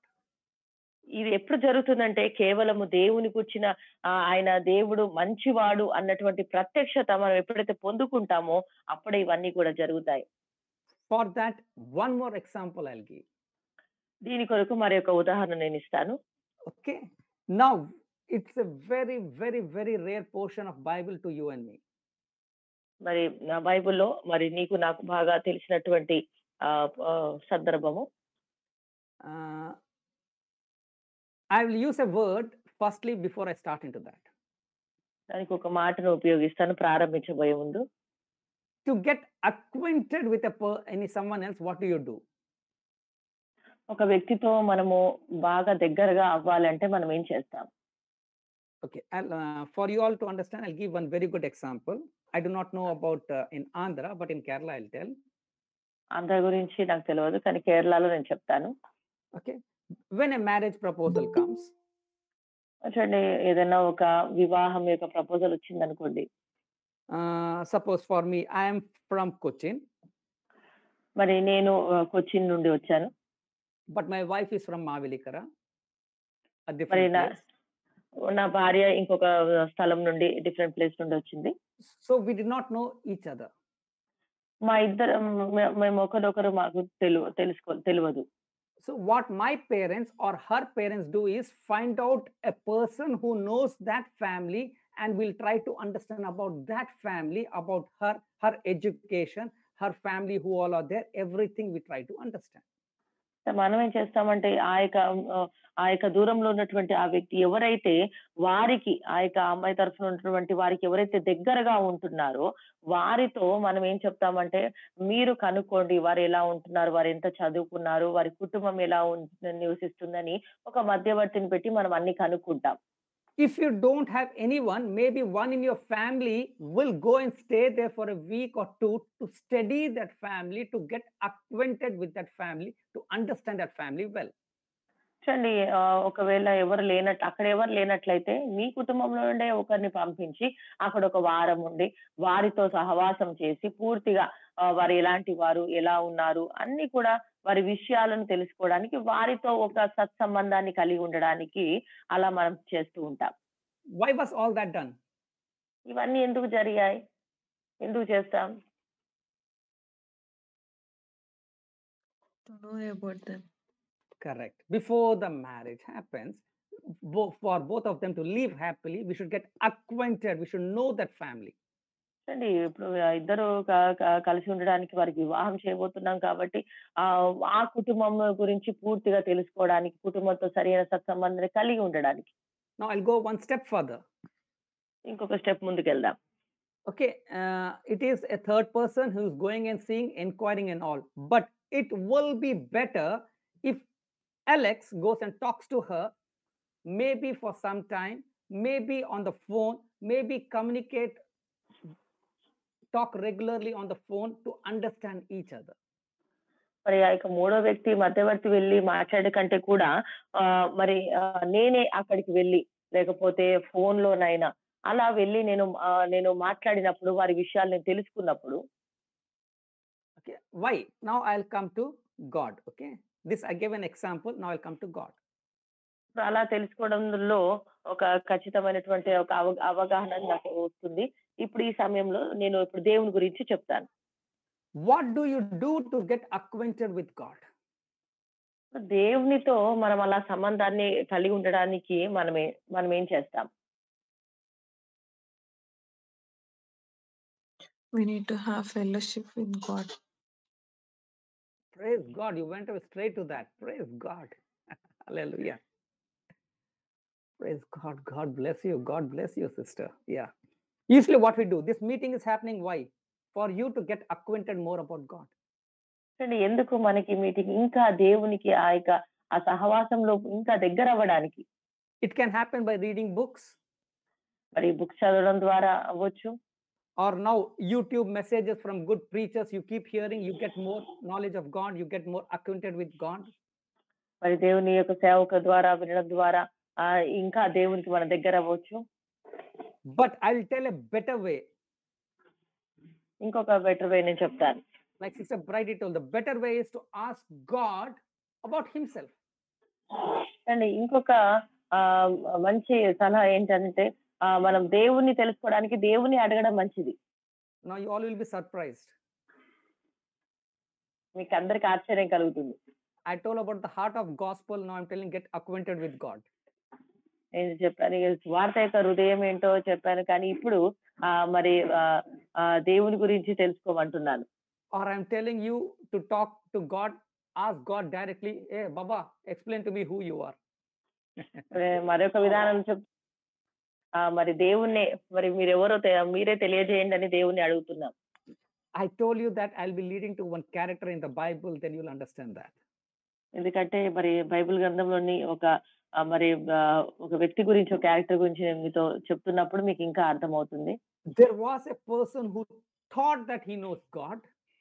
ఇది ఎప్పుడు జరుగుతుందంటే కేవలము దేవుని కూర్చిన ఆయన దేవుడు మంచివాడు అన్నటువంటి ప్రత్యక్షత మనం ఎప్పుడైతే పొందుకుంటామో అప్పుడే ఇవన్నీ కూడా జరుగుతాయి For that, one more example I'll give. దీని కొరకు మరి ఒక ఉదాహరణ నేను ఇస్తాను Okay. Now, it's a very, very, very rare portion of Bible to you and me. మరి నా బైబిల్లో మరి నీకు నాకు బాగా తెలిసినటువంటి ఆ, ఆ, సందర్భము Uh, I will use a word firstly before I start into that. దానికి ఒక మాటను ఉపయోగిస్తాను ప్రారంభించబోయే ముందు To get acquainted with a per- any someone else, what do you do? ఒక వ్యక్తితో మనము బాగా దగ్గరగా అవ్వాలంటే మనం ఏం చేస్తాం Okay, I'll, uh, for you all to understand, I'll give one very good example. I do not know about uh, in Andhra, but in Kerala, I'll tell. అందరి గురించి నాకు తెలియదు కానీ కేరళలో నేను చెప్తాను Okay, when a marriage proposal comes, చూడండి ఏదైనా ఒక వివాహం యొక్క ప్రపోజల్ వచ్చింది అనుకోండి uh, suppose for me, I am from Cochin, మరి నేను ఆ, కొచ్చిన్ నుండి వచ్చాను but my wife is from Mavelikara, a మరి different నా place. నా భార్య ఇంకొక స్థలం నుండి డిఫరెంట్ ప్లేస్ నుండి వచ్చింది So we did not know each other. మా ఇద్దరు మే- మేము ఒకరొకరు మాకు తెలు తెలుసుకో తెలియదు So what my parents or her parents do is find out a person who knows that family and will try to understand about that family, about her, her education, her family who all are there, everything we try to understand. మనం ఏం చేస్తామంటే ఆ యొక్క ఆ, ఆ యొక్క దూరంలో ఉన్నటువంటి ఆ వ్యక్తి ఎవరైతే వారికి ఆ యొక్క అమ్మాయి తరఫున ఉన్నటువంటి వారికి ఎవరైతే దగ్గరగా ఉంటున్నారో వారితో మనం ఏం చెప్తామంటే మీరు కనుక్కోండి వారు ఎలా ఉంటున్నారు వారు ఎంత చదువుకున్నారు వారి కుటుంబం ఎలా ఉం- నివసిస్తుందని ఒక మధ్యవర్తిని పెట్టి మనం అన్ని కనుక్కుంటాం If you don't have anyone, maybe one in your family will go and stay there for a week or two to study that family, to get acquainted with that family, to understand that family well. చూడండి ఆ, ఒకవేళ ఎవరు లేనట్టు అక్కడ ఎవరు లేనట్లయితే మీ కుటుంబంలో నుండే ఒకరిని పంపించి అక్కడ ఒక వారం ఉండి వారితో సహవాసం చేసి పూర్తిగా ఆ, వారు ఎలాంటి వారు ఎలా ఉన్నారు అన్ని కూడా వారి విషయాలను తెలుసుకోవడానికి వారితో ఒక సత్సంబంధాన్ని కలిగి ఉండడానికి అలా మనం చేస్తూ ఉంటాం Why was all that done? ఇవన్నీ ఎందుకు జరిగాయి ఎందుకు చేస్తాం To know about them. Correct. Before the marriage happens, bo- for both of them to live happily, we should get acquainted. We should know that family. అండి ఇప్పుడు ఆ ఇద్దరు క- క- కలిసి ఉండడానికి వారికి వివాహం చేయబోతున్నాం కాబట్టి ఆ ఆ కుటుంబం గురించి పూర్తిగా తెలుసుకోవడానికి కుటుంబంతో సరైన సత్సంబంధాన్ని కలిగి ఉండడానికి Now I'll go one step further. ఇంకొక స్టెప్ ముందుకు వెళ్దాం Okay, uh, it is a third person who's going and seeing, inquiring, and all. But it will be better if Alex goes and talks to her, maybe for some time, maybe on the phone, maybe communicate, talk regularly on the phone to understand each other. మరి ఆ యొక్క మూడో వ్యక్తి మధ్యవర్తి వెళ్ళి మాట్లాడే కంటే కూడా ఆ మరి ఆ, నేనే అక్కడికి వెళ్ళి లేకపోతే ఫోన్ లోనైనా అలా వెళ్ళి నేను ఆ, నేను మాట్లాడినప్పుడు వారి విషయాలు నేను తెలుసుకున్నప్పుడు Okay, why? Now I'll come to God. Okay, this I gave an example. Now I'll come to God. ఇప్పుడు అలా తెలుసుకోవడంలో ఒక ఖచ్చితమైనటువంటి ఒక అవ అవగాహన నాకు వస్తుంది ఇప్పుడు ఈ సమయంలో నేను ఇప్పుడు దేవుని గురించి చెప్తాను What do you do to get acquainted with God? దేవునితో మనం అలా సంబంధాన్ని కలిగి ఉండడానికి మనమే మనం ఏం చేస్తాం We need to have fellowship with God. Praise God. You went straight to that. Praise God. Hallelujah. Praise God. God bless you. God bless you, sister. Yeah. Usually, what we do, this meeting is happening. Why? For you to get acquainted more about God. చూడండి ఎందుకు మనకి మీటింగ్ ఇంకా దేవునికి ఆ యొక్క ఆ సహవాసంలో ఇంకా దగ్గర అవ్వడానికి It can happen by reading books మరి బుక్స్ చదవడం ద్వారా అవ్వచ్చు or now YouTube messages from good preachers. You keep hearing, you get more knowledge of God, you get more acquainted with God. మరి దేవుని యొక్క సేవక ద్వారా వినడం ద్వారా ఆ ఇంకా దేవునికి మన దగ్గర అవ్వచ్చు But I'll tell a better way. ఇంకొక బెటర్ వే నేను చెప్తాను Like Sister Bridie told, the better way is to ask God about Himself. And ఇంకొక ఆ మంచి సలహా ఏంటంటే ఆ మనం దేవుణ్ణి తెలుసుకోవడానికి దేవుని అడగడం మంచిది Now you all will be surprised. మీకు అందరికి ఆశ్చర్యం కలుగుతుంది I told about the heart of gospel. Now I'm telling get acquainted with God. నేను చెప్పాను ఇక స్వార్థ యొక్క హృదయం ఏంటో చెప్పాను కానీ ఇప్పుడు ఆ మరి ఆ, ఆ, దేవుని గురించి తెలుసుకోమంటున్నాను Or I'm telling you to talk to God, ask God directly, hey Baba, explain to me who you are. మరి మరొక విధానం చెప్ ఆ, మరి దేవుణ్ణి మరి మీరెవరో తె- మీరే తెలియజేయండి అని దేవుణ్ణి అడుగుతున్నాం I told you that I'll be leading to one character in the Bible, then you'll understand that. ఎందుకంటే మరి బైబిల్ గ్రంథంలోని ఒక ఆ, మరి ఆ, ఒక వ్యక్తి గురించి ఒక క్యారెక్టర్ గురించి నేను మీతో చెప్తున్నప్పుడు మీకు ఇంకా అర్థమవుతుంది There was a person who thought that he knows God,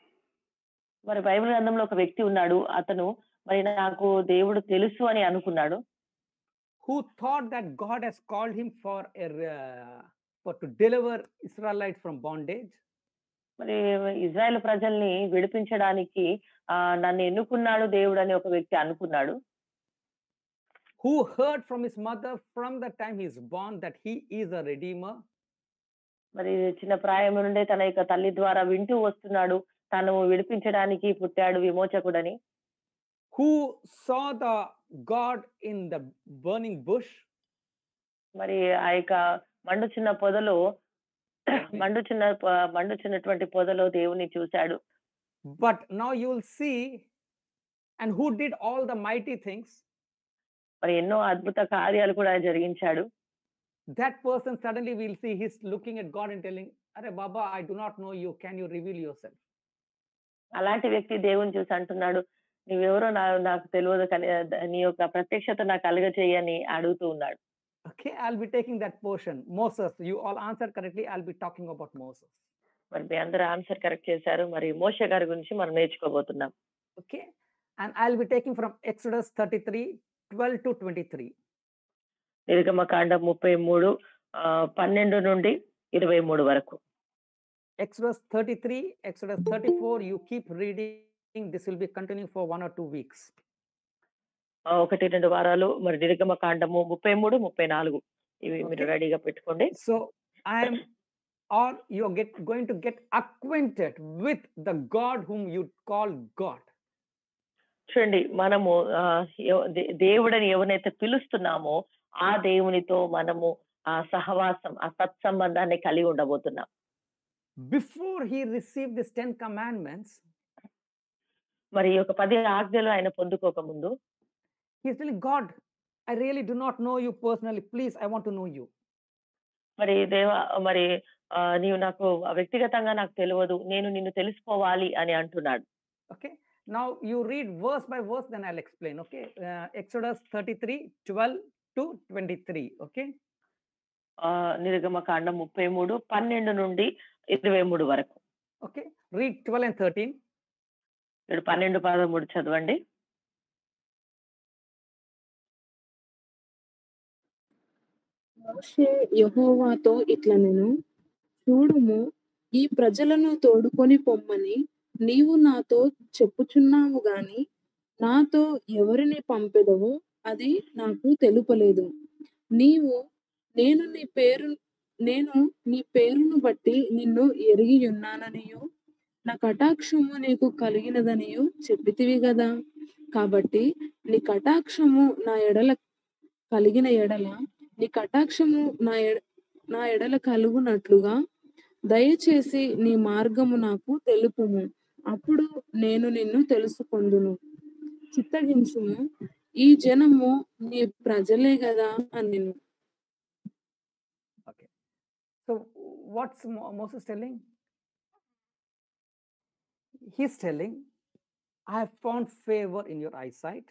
మరి బైబిల్ గ్రంథంలో ఒక వ్యక్తి ఉన్నాడు అతను మరి నాకు దేవుడు తెలుసు అని అనుకున్నాడు who thought that God has called him for a uh, for to deliver Israelites from bondage. మరి ఇజ్రాయెల్ ప్రజల్ని విడిపించడానికి ఆ నన్ను ఎన్నుకున్నాడు దేవుడు అని ఒక వ్యక్తి అనుకున్నాడు who heard from his mother from the time he is born that he is a redeemer, మరి చిన్న ప్రాయం నుండే తన యొక్క తల్లి ద్వారా వింటూ వస్తున్నాడు తను విడిపించడానికి పుట్టాడు విమోచకుడని who saw the God in the burning bush, మరి ఆ యొక్క మండుచున్న పొదలో మండుచున్న ప- మండుచున్నటువంటి పొదలో దేవుని చూశాడు but now you will see, and who did all the mighty things. మరి ఎన్నో అద్భుత కార్యాలు కూడా జరిగించాడు That person suddenly we'll see he's looking at God and telling, Are Baba, I do not know you. Can you reveal yourself? అలాంటి వ్యక్తి దేవుని చూసి అంటున్నాడు నువ్వెవరో నా నాకు తెలియదు కలి నీ యొక్క ప్రత్యక్షత నాకు కలుగ చేయని అడుగుతూ ఉన్నాడు Okay, I'll be taking that portion. Moses, you all answered correctly. I'll be talking about Moses. మరి మీ అందరూ ఆన్సర్ కరెక్ట్ చేశారు మరి మోష గారి గురించి మనం నేర్చుకోబోతున్నాం Okay, and I'll be taking from Exodus 33 12 to 23. నిర్గమకాండం ముప్పై మూడు ఆ, పన్నెండు నుండి ఇరవై మూడు వరకు Exodus 33, Exodus 34, you keep reading. This will be continuing for one or two weeks. ఆ, ఒకటి రెండు వారాలు మరి నిర్గమకాండము ముప్పై మూడు ముప్పై నాలుగు ఇవి మీరు Okay. రెడీగా పెట్టుకోండి So I am, or you're get, going to get acquainted with the God whom you call God. చూడండి మనము ఆ, ఎవ- దే- దేవుడని ఎవరినైతే పిలుస్తున్నామో ఆ దేవునితో మనము ఆ సహవాసం ఆ సత్సంబంధాన్ని కలిగి ఉండబోతున్నాం Before he received these 10 commandments, మరి ఈ యొక్క పది ఆజ్ఞలు ఆయన పొందుకోక ముందు he's telling God, I really do not know you personally. Please, I want to know you. మరి దేవ మరి ఆ, నీవు నాకు వ్యక్తిగతంగా నాకు తెలియదు నేను నిన్ను తెలుసుకోవాలి అని అంటున్నాడు Okay. Now you read verse by verse, then I'll explain. Okay. Uh, Exodus 33, 12 to 23. Okay. ఆ, నిర్గమకాండం ముప్పై మూడు పన్నెండు నుండి ఇరవై మూడు వరకు Okay. Read 12 and 13. ఇప్పుడు పన్నెండు పదమూడు చదవండి మోషే యెహోవాతో ఇట్లా నేను చూడుము ఈ ప్రజలను తోడుకొని పొమ్మని నీవు నాతో చెప్పుచున్నావు గాని నాతో ఎవరిని పంపెదవో అది నాకు తెలుపలేదు నీవు నేను నీ పేరు నేను నీ పేరును బట్టి నిన్ను ఎరిగి ఉన్నాననియు నా కటాక్షము నీకు కలిగినదనియు చెప్పితివి కదా కాబట్టి నీ కటాక్షము నా ఎడల కలిగిన ఎడల నీ కటాక్షము నా ఎడ నా ఎడల కలుగునట్లుగా దయచేసి నీ మార్గము నాకు తెలుపుము అప్పుడు నేను నిన్ను తెలుసుకొందును చిత్తగించుము ఈ జనము నీ ప్రజలే కదా అని So what's Mo- Moses telling? He's telling, I have found favor in your eyesight.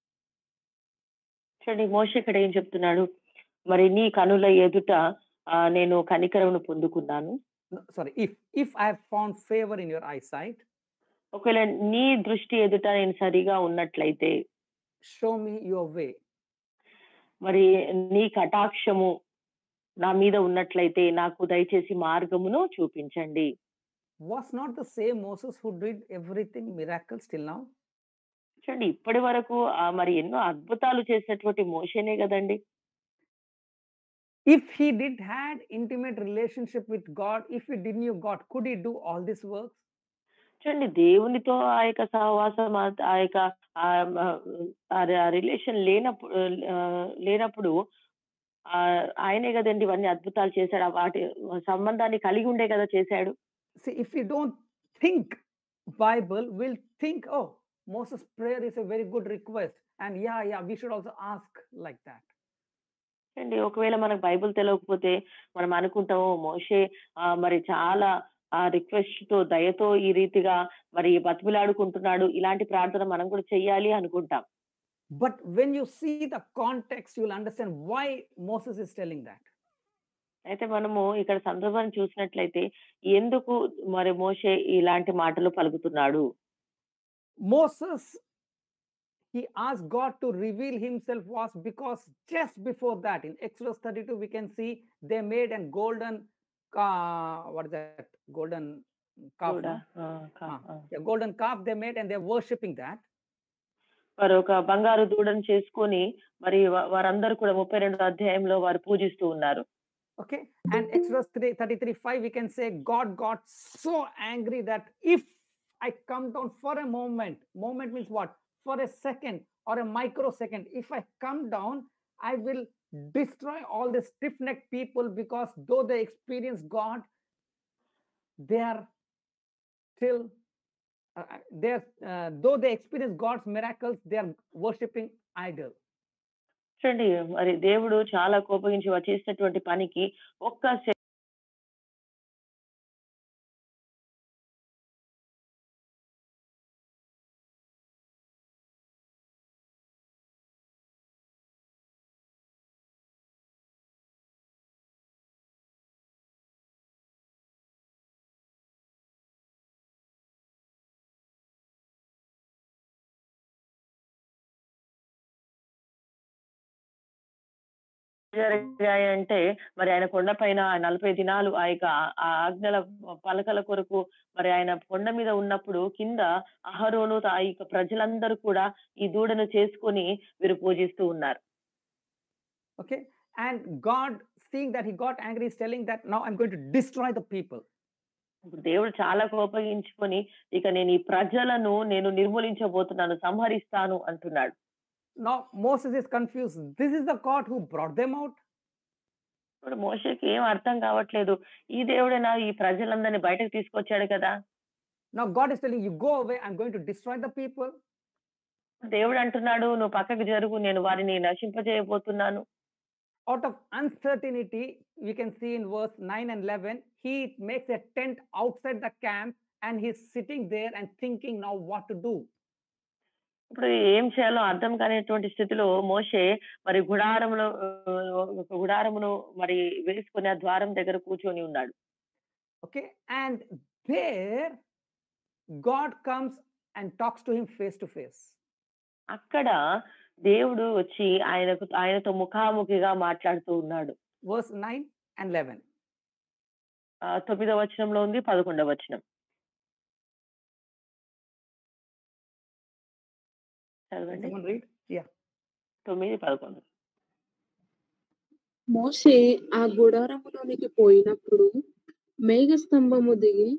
చూడండి మోష ఇక్కడ ఏం చెప్తున్నాడు మరి నీ కనుల ఎదుట ఆ, నేను కనికరమును పొందుకున్నాను No, sorry, if if I have found favor in your eyesight, ఒకవేళ నీ దృష్టి ఎదుట నేను సరిగా ఉన్నట్లయితే show me your way. మరి నీ కటాక్షము నా మీద ఉన్నట్లయితే నాకు దయచేసి మార్గమును చూపించండి Was not the same Moses who did everything miracles till now? చూడండి ఇప్పటి వరకు ఆ, మరి ఎన్నో అద్భుతాలు చేసినటువంటి మోషనే కదండి If he did had intimate relationship with God, if he did knew God, could he do all these works? చూడండి దేవునితో ఆ యొక్క సహవాసం ఆ- ఆ యొక్క ఆ రిలేషన్ లేనప్పుడు ఆ, లేనప్పుడు ఆ, ఆయనే కదండి ఇవన్నీ అద్భుతాలు చేశాడు ఆ వాటి సంబంధాన్ని కలిగి ఉండే కదా చేశాడు See, if we don't think Bible, we'll think, oh, Moses' prayer is a very good request. And yeah, yeah, we should also ask like that. అండి ఒకవేళ మనకు బైబిల్ తెలియకపోతే మనం అనుకుంటాము మోషే ఆ, మరి చాలా ఆ రిక్వెస్ట్ తో దయతో ఈ రీతిగా మరి బతిమిలాడుకుంటున్నాడు ఇలాంటి ప్రార్థన మనం కూడా చెయ్యాలి అనుకుంటాం But when you see the context, you will understand why Moses is telling that. అయితే మనము ఇక్కడ సందర్భాన్ని చూసినట్లయితే ఎందుకు మరి మోషే ఇలాంటి మాటలు పలుకుతున్నాడు Moses, he asked God to reveal himself was because just before that, in Exodus 32, we can see they made a golden, uh, what is that? Golden calf. కూడా no? ఆ, కా- Ah, ఆ. A golden calf they made and they're worshipping that. వారు ఒక బంగారు దూడను చేసుకొని మరి వా- వారందరూ కూడా ముప్పై రెండో అధ్యాయంలో వారు పూజిస్తూ ఉన్నారు Okay. And Exodus 3, 33 5, we can say God got so angry that if I come down for a moment, moment means what? For a second or a microsecond, if I come down, I will destroy all the stiff necked people because though they experience God, they are still. Uh, uh, they are, uh, though they experience God's miracles, they are worshipping idol. చూడండి మరి దేవుడు చాలా కోపగించి వారు చేసినటువంటి పనికి ఒక్క సె- జరిగాయంటే మరి ఆయన కొండ పైన నలభై దినాలు ఆ యొక్క ఆ- ఆ ఆజ్ఞల పలకల కొరకు మరి ఆయన కొండ మీద ఉన్నప్పుడు కింద అహరోను ఆ యొక్క ప్రజలందరూ కూడా ఈ దూడను చేసుకొని వీరు పూజిస్తూ ఉన్నారు Okay. And God, seeing that he got angry, is telling that now I'm going to destroy the people. ఇప్పుడు దేవుడు చాలా కోపగించుకొని ఇక నేను ఈ ప్రజలను నేను నిర్మూలించబోతున్నాను సంహరిస్తాను అంటున్నాడు Now Moses is confused. This is the God who brought them out. ఇప్పుడు మోషకి ఏం అర్థం కావట్లేదు ఈ దేవుడేనా ఈ ప్రజలందరినీ బయటకు తీసుకొచ్చాడు కదా Now God is telling you, go away, I'm going to destroy the people. దేవుడు అంటున్నాడు నువ్వు పక్కకు జరుగు నేను వారిని నశింపజేయబోతున్నాను Out of uncertainty, we can see in verse 9 and 11, he makes a tent outside the camp and he's sitting there and thinking now what to do. ఇప్పుడు ఏం చేయాలో అర్థం కానిటువంటి స్థితిలో మోషే మరి గుడారములో ఆ, ఒక గుడారమును మరి వేసుకుని ఆ ద్వారం దగ్గర కూర్చొని ఉన్నాడు Okay. And there, God comes and talks to him face to face. అక్కడ దేవుడు వచ్చి ఆయనకు ఆయనతో ముఖాముఖిగా మాట్లాడుతూ ఉన్నాడు Verse 9 and 11. ఆ, తొమ్మిదవ వచనంలో ఉంది పదకొండవ వచనం చదవండి Someone read? Yeah. తొమ్మిది పదకొండు మోషే ఆ గుడారములోనికి పోయినప్పుడు మేఘస్తంభము దిగి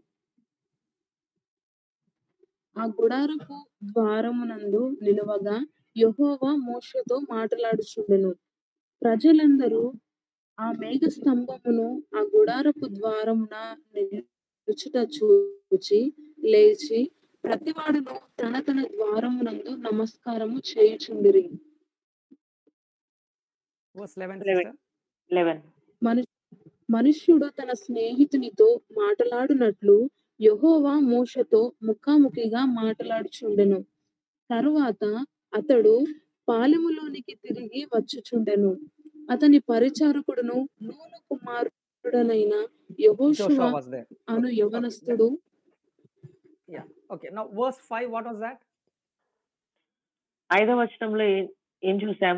ఆ గుడారపు ద్వారమునందు నిలువగా యెహోవా మోషేతో మాట్లాడుచుండెను ప్రజలందరూ ఆ మేఘస్తంభమును ఆ గుడారపు ద్వారమున నిలుచుట చూచి లేచి ప్రతివాడును తన తన ద్వారమునందు నమస్కారము చేయుచుండిరి Verse 11, Eleven. sister. లెవెన్ మను మనుష్యుడు తన స్నేహితునితో మాట్లాడునట్లు యెహోవా మోషతో ముఖాముఖిగా మాట్లాడుచుండెను తరువాత అతడు పాలెములోనికి తిరిగి వచ్చుచుండెను అతని పరిచారకుడును నూను కుమారుడనైన యెహోషువ Joshua was there. అను యవనస్తుడు Okay. Now, verse 5, what was that? ఐదవ వచనంలో ఏ- ఏం చూసాం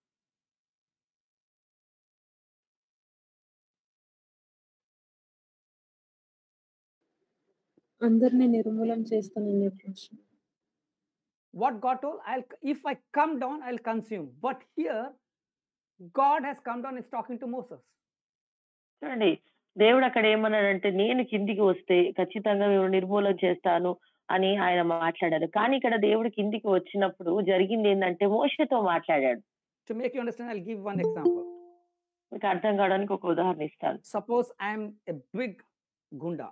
అందరిని నిర్మూలం చేస్తానని చెప్పేసి What God told, I'll if I come down, I'll consume. But here, God has come down, is talking to Moses. చూడండి దేవుడు అక్కడ ఏమన్నాడంటే నేను కిందికి వస్తే ఖచ్చితంగా మేము నిర్మూలన చేస్తాను అని ఆయన మాట్లాడారు కానీ ఇక్కడ దేవుడు కిందికి వచ్చినప్పుడు జరిగింది ఏంటంటే మోషతో మాట్లాడాడు To make you understand, I'll give one example. మీకు అర్థం కావడానికి ఒక ఉదాహరణ ఇస్తాను Suppose I'm a big gunda,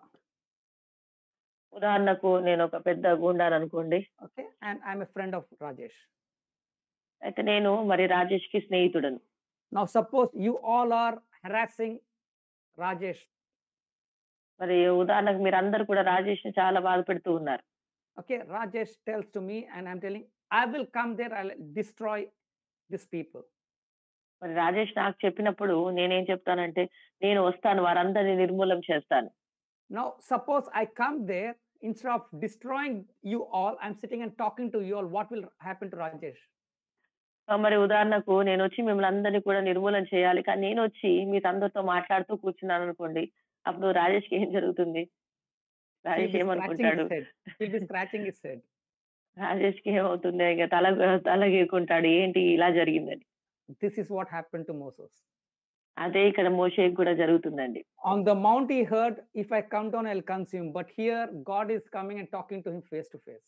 ఉదాహరణకు నేను ఒక పెద్ద గుండాను అనుకోండి okay, and I'm a friend of Rajesh. అయితే నేను మరి రాజేష్‌కి స్నేహితుడను. Now suppose you all are harassing Rajesh. మరి ఉదాహరణకు మీరందరూ కూడా రాజేష్‌ని చాలా బాధ పెడుతూ ఉన్నారు. Okay, Rajesh tells to me and I'm telling, I will come there, I'll destroy these people. మరి రాజేష్ నాకు చెప్పినప్పుడు నేనేం చెప్తానంటే, నేను వస్తాను వారందరిని నిర్మూలం చేస్తాను. Now suppose I come there, instead of destroying you all, I'm sitting and talking to you all, what will happen to Rajesh? ఆ! మరి ఉదాహరణకు నేనొచ్చి మిమ్మల్ని అందరిని కూడా నిర్మూలన చేయాలి. కానీ నేనొచ్చి మీతో మాట్లాడుతూ కూర్చున్నాననుకోండి. అప్పుడు రాజేష్‌కి ఏం జరుగుతుంది? He'll రాజేష్ be scratching ఏమనుకుంటాడు? his head. He'll be scratching his head. రాజేష్‌కి ఏమవుతుంది? ఇక తల తల గీకుంటాడు. ఏంటి ఇలా జరిగిందని. This is what happened to Moses. అదే ఇక్కడ మోషేకి కూడా జరుగుతుందండి. On the mount he heard, if I come down, I'll consume. But here God is coming and talking to him face to face.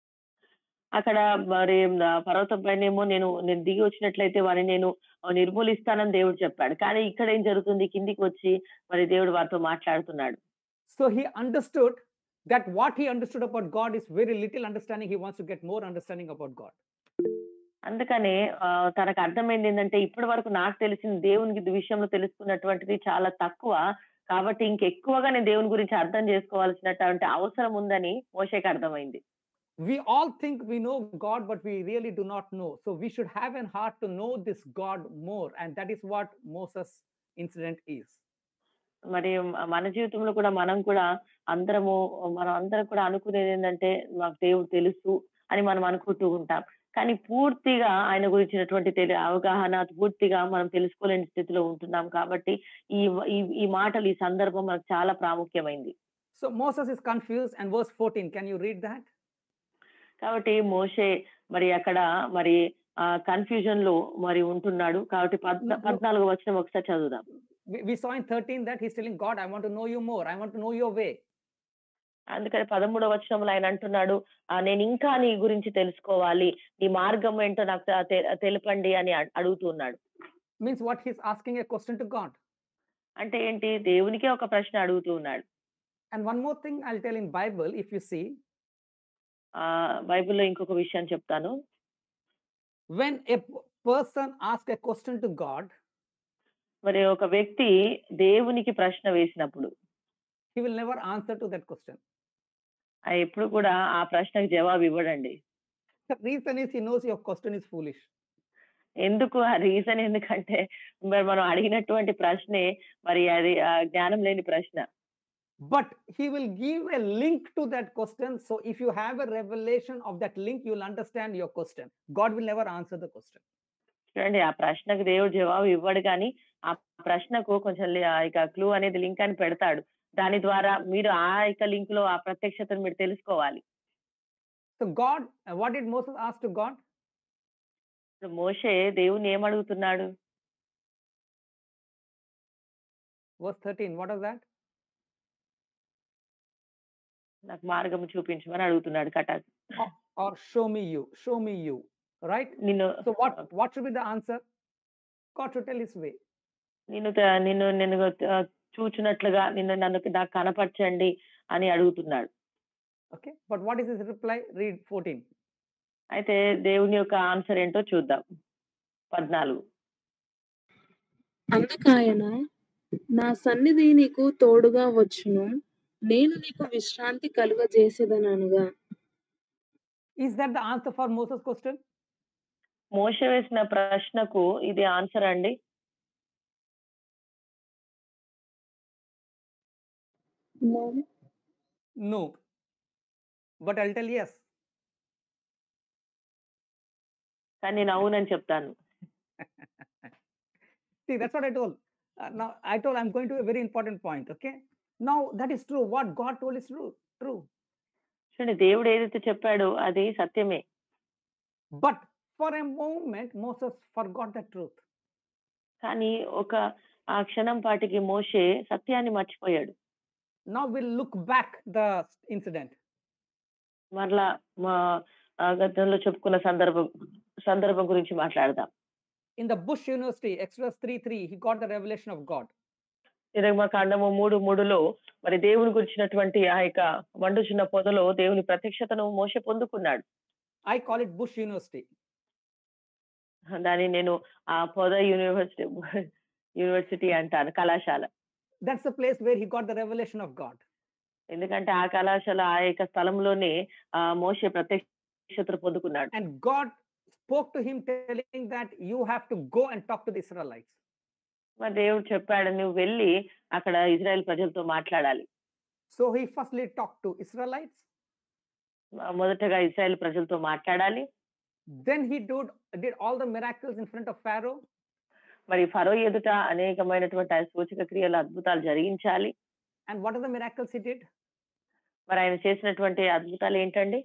అక్కడ మరి ఆహ్, పర్వతం పైనేమో నేను నేను దిగి వచ్చినట్లయితే వారిని నేను ఆహ్, నిర్మూలిస్తానని దేవుడు చెప్పాడు. కానీ ఇక్కడ ఏం జరుగుతుంది? కిందికి వచ్చి మరి దేవుడు వారితో మాట్లాడుతున్నాడు. So he understood that what he understood about God is very little understanding. He wants to get more understanding about God. అందుకనే ఆహ్, తనకు అర్థమైంది ఏందంటే ఇప్పటి వరకు నాకు తెలిసిన దేవుని ది విషయంలో తెలుసుకున్నటువంటిది చాలా తక్కువ. కాబట్టి ఇంకెక్కువగా నేను దేవుని గురించి అర్థం చేసుకోవాల్సినటువంటి అవసరం ఉందని మోషేకి అర్థమైంది. We all think we know God, but we really do not know. So we should have an heart to know this God more. And that is what Moses incident is. మరి మ మన జీవితంలో కూడా మనం కూడా అందరము మనం అందరం కూడా అనుకునేది ఏందంటే మాకు దేవుడు తెలుసు అని మనం అనుకుంటూ ఉంటాం. కానీ పూర్తిగా ఆయన గురించినటువంటి తెలి అవగాహన పూర్తిగా మనం తెలుసుకోలేని స్థితిలో ఉంటున్నాం కాబట్టి ఈ వ ఈ ఈ మాటలు ఈ సందర్భం మనకు చాలా ప్రాముఖ్యమైంది. So Moses is confused. And verse 14, can you read that? కాబట్టి మోషే మరి అక్కడ మరి ఆహ్, కన్‌ఫ్యూజన్‌లో మరి ఉంటున్నాడు. కాబట్టి పద్న No, no. 14 వచనం ఒకసారి చదువుదాం. We, we saw in 13 that he's telling God, I want to know you more. I want to know your way. అందుకని 13 వచనంలో ఆయన అంటున్నాడు. ఆహ్, నేను ఇంకా నీ గురించి తెలుసుకోవాలి. నీ మార్గం ఏంటో నాకు త తె తెలుపండి అని అ అడుగుతూ ఉన్నాడు. Means what he's asking a question to God. అంటే ఏంటి? దేవునికే ఒక ప్రశ్న అడుగుతూ ఉన్నాడు. And one more thing I'll tell in Bible, if you see, ఆహ్, బైబిల్‌లో ఇంకొక విషయం చెప్తాను. when a p- person asks a question to God, మరి ఒక వ్యక్తి దేవునికి ప్రశ్న వేసినప్పుడు he will never answer to that question. ఆహ్, ఎప్పుడు కూడా ఆ ప్రశ్నకు జవాబు ఇవ్వడండి. The reason is he knows your question is foolish. ఎందుకు ఆ రీజన్ ఎందుకంటే మరి మనం అడిగినటువంటి ప్రశ్నే మరి అది ఆహ్, జ్ఞానం లేని ప్రశ్న. But he will give a link to that question. So if you have a revelation of that link, you will understand your question. God will never answer the question. చూడండి ఆ ప్రశ్నకు దేవుడు జవాబు ఇవ్వడు కానీ, ఆ ప్రశ్నకు కొంచెం లి ఆహ్, ఇక క్లూ అనేది లింక్ అని పెడతాడు. దాని ద్వారా మీరు ఆ యొక్క లింక్‌లో ఆ ప్రత్యక్షతను మీరు తెలుసుకోవాలి. So God, uh, what did Moses ask to God? ఇప్పుడు మోషే దేవుణ్ణి ఏమడుగుతున్నాడు? Verse 13, what is that? నాకు మార్గము చూపించమని అడుగుతున్నాడు కటాక్. Or, or show me you, show me you, right? నిన్ను So what, what should be the answer? God should tell his way. నిన్ను త నిన్ను నిన్ను ఆహ్, చూచునట్లుగా నిన్ను నన్ను నాకు కనపరచండి అని అడుగుతున్నాడు. Okay. But what is his reply? Read 14. అయితే దేవుని యొక్క ఆన్సర్ ఏంటో చూద్దాం. 14 అందుకాయన నా సన్నిధి నీకు తోడుగా వచ్చును. నేను నీకు విశ్రాంతి కలుగజేసేదననగా. Is that the answer for Moses' question? మోషే వేసిన ప్రశ్నకు ఇది ఆన్సర్ అండి? No. No. But I'll tell yes. కానీ నేను అవునని చెప్తాను. See, that's what I told. Uh, now, I told I'm going to a very important point. Okay. Now, that is true. What God told is true. True. చూడండి దేవుడు ఏదైతే చెప్పాడో అది సత్యమే. But for a moment, Moses forgot the truth. కానీ ఒక ఆ క్షణం పాటికి మోషే సత్యాన్ని మర్చిపోయాడు. Now we'll look back the incident. మరలా మా ఆహ్, గతంలో చెప్పుకున్న సందర్భం సందర్భం గురించి మాట్లాడదాం. In the Bush University, Exodus 3 3, he got the revelation of God. నిర్గమకాండము 3:3లో మరి దేవుని గురించినటువంటి ఆ యొక్క మండుచున్న పొదలో దేవుని ప్రత్యక్షతను మోషే పొందుకున్నాడు. I call it Bush University. దాన్ని నేను ఆ పొద యూనివర్సిటీ యూనివర్సిటీ అంటాను కళాశాల That's the place where he got the revelation of God. ఎందుకంటే ఆ కళాశాల ఆ యొక్క స్థలంలోనే ఆ మోషే ప్రత్యక్షతను పొందుకున్నాడు And God spoke to him, telling that you have to go and talk to the Israelites. మరి దేవుడు చెప్పాడు నువ్వు వెళ్ళి అక్కడ ఇజ్రాయెల్ ప్రజలతో మాట్లాడాలి So he firstly talked to Israelites. ఆ, మొదటగా ఇజ్రాయెల్ ప్రజలతో మాట్లాడాలి Then he did, did all the miracles in front of Pharaoh. మరి ఫరో ఎదుట అనేకమైనటువంటి ఆ సూచక క్రియలు అద్భుతాలు జరిగించాలి And what are the miracles he did? మరి ఆయన చేసినటువంటి అద్భుతాలు ఏంటండి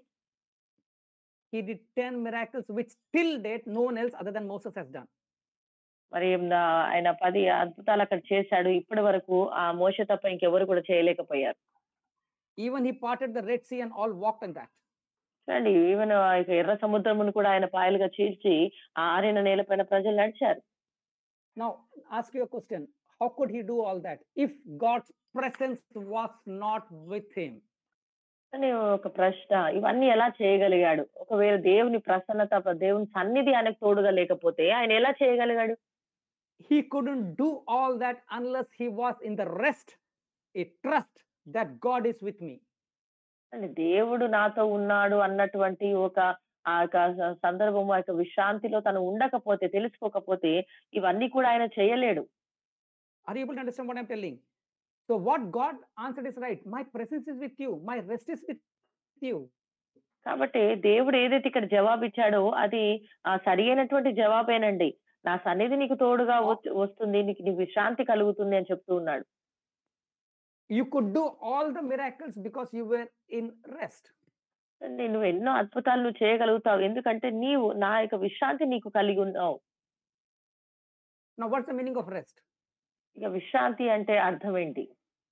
He did 10 miracles, which till date no one else other than Moses has done. మరి నా- ఆయన పది అద్భుతాలు అక్కడ చేశాడు ఇప్పటి వరకు ఆ మోస తప్ప ఇంకెవరు కూడా చేయలేకపోయారు Even he parted the Red Sea and all walked on that. చూడండి ఈవెన్ ఎర్ర సముద్రమును కూడా ఆయన పాయలుగా చీల్చి ఆ ఆరిన నేలపైన ప్రజలు నడిచారు Now, ask you a question. How could he do all that if God's presence was not with him? అని ఒక ప్రశ్న ఇవన్నీ ఎలా చేయగలిగాడు ఒకవేళ దేవుని ప్రసన్నత దేవుని సన్నిధి ఆయనకు తోడుగా లేకపోతే ఆయన ఎలా చేయగలిగాడు He couldn't do all that unless he was in the rest, a trust that God is with me. అంటే దేవుడు నాతో ఉన్నాడు అన్నటువంటి ఒక ఆ యొక్క స- సందర్భము ఆ యొక్క విశ్రాంతిలో తను ఉండకపోతే తెలుసుకోకపోతే ఇవన్నీ కూడా ఆయన చేయలేడు Are you able to understand what I'm telling? So, what God answered is right. My presence is with you, my rest is with you. కాబట్టి దేవుడు ఏదైతే ఇక్కడ జవాబు ఇచ్చాడో అది ఆ సరి అయినటువంటి జవాబేనండి నా సన్నిధి నీకు తోడుగా వచ్- వస్తుంది నీకు నీకు విశ్రాంతి కలుగుతుంది అని చెప్తూ ఉన్నాడు You could do all the miracles because you were in rest. అంటే నువ్వు ఎన్నో అద్భుతాలు నువ్వు చేయగలుగుతావు ఎందుకంటే నీవు నా యొక్క విశ్రాంతి నీకు కలిగి ఉన్నావు Now, what's the meaning of rest? ఇక విశ్రాంతి అంటే అర్థం ఏంటి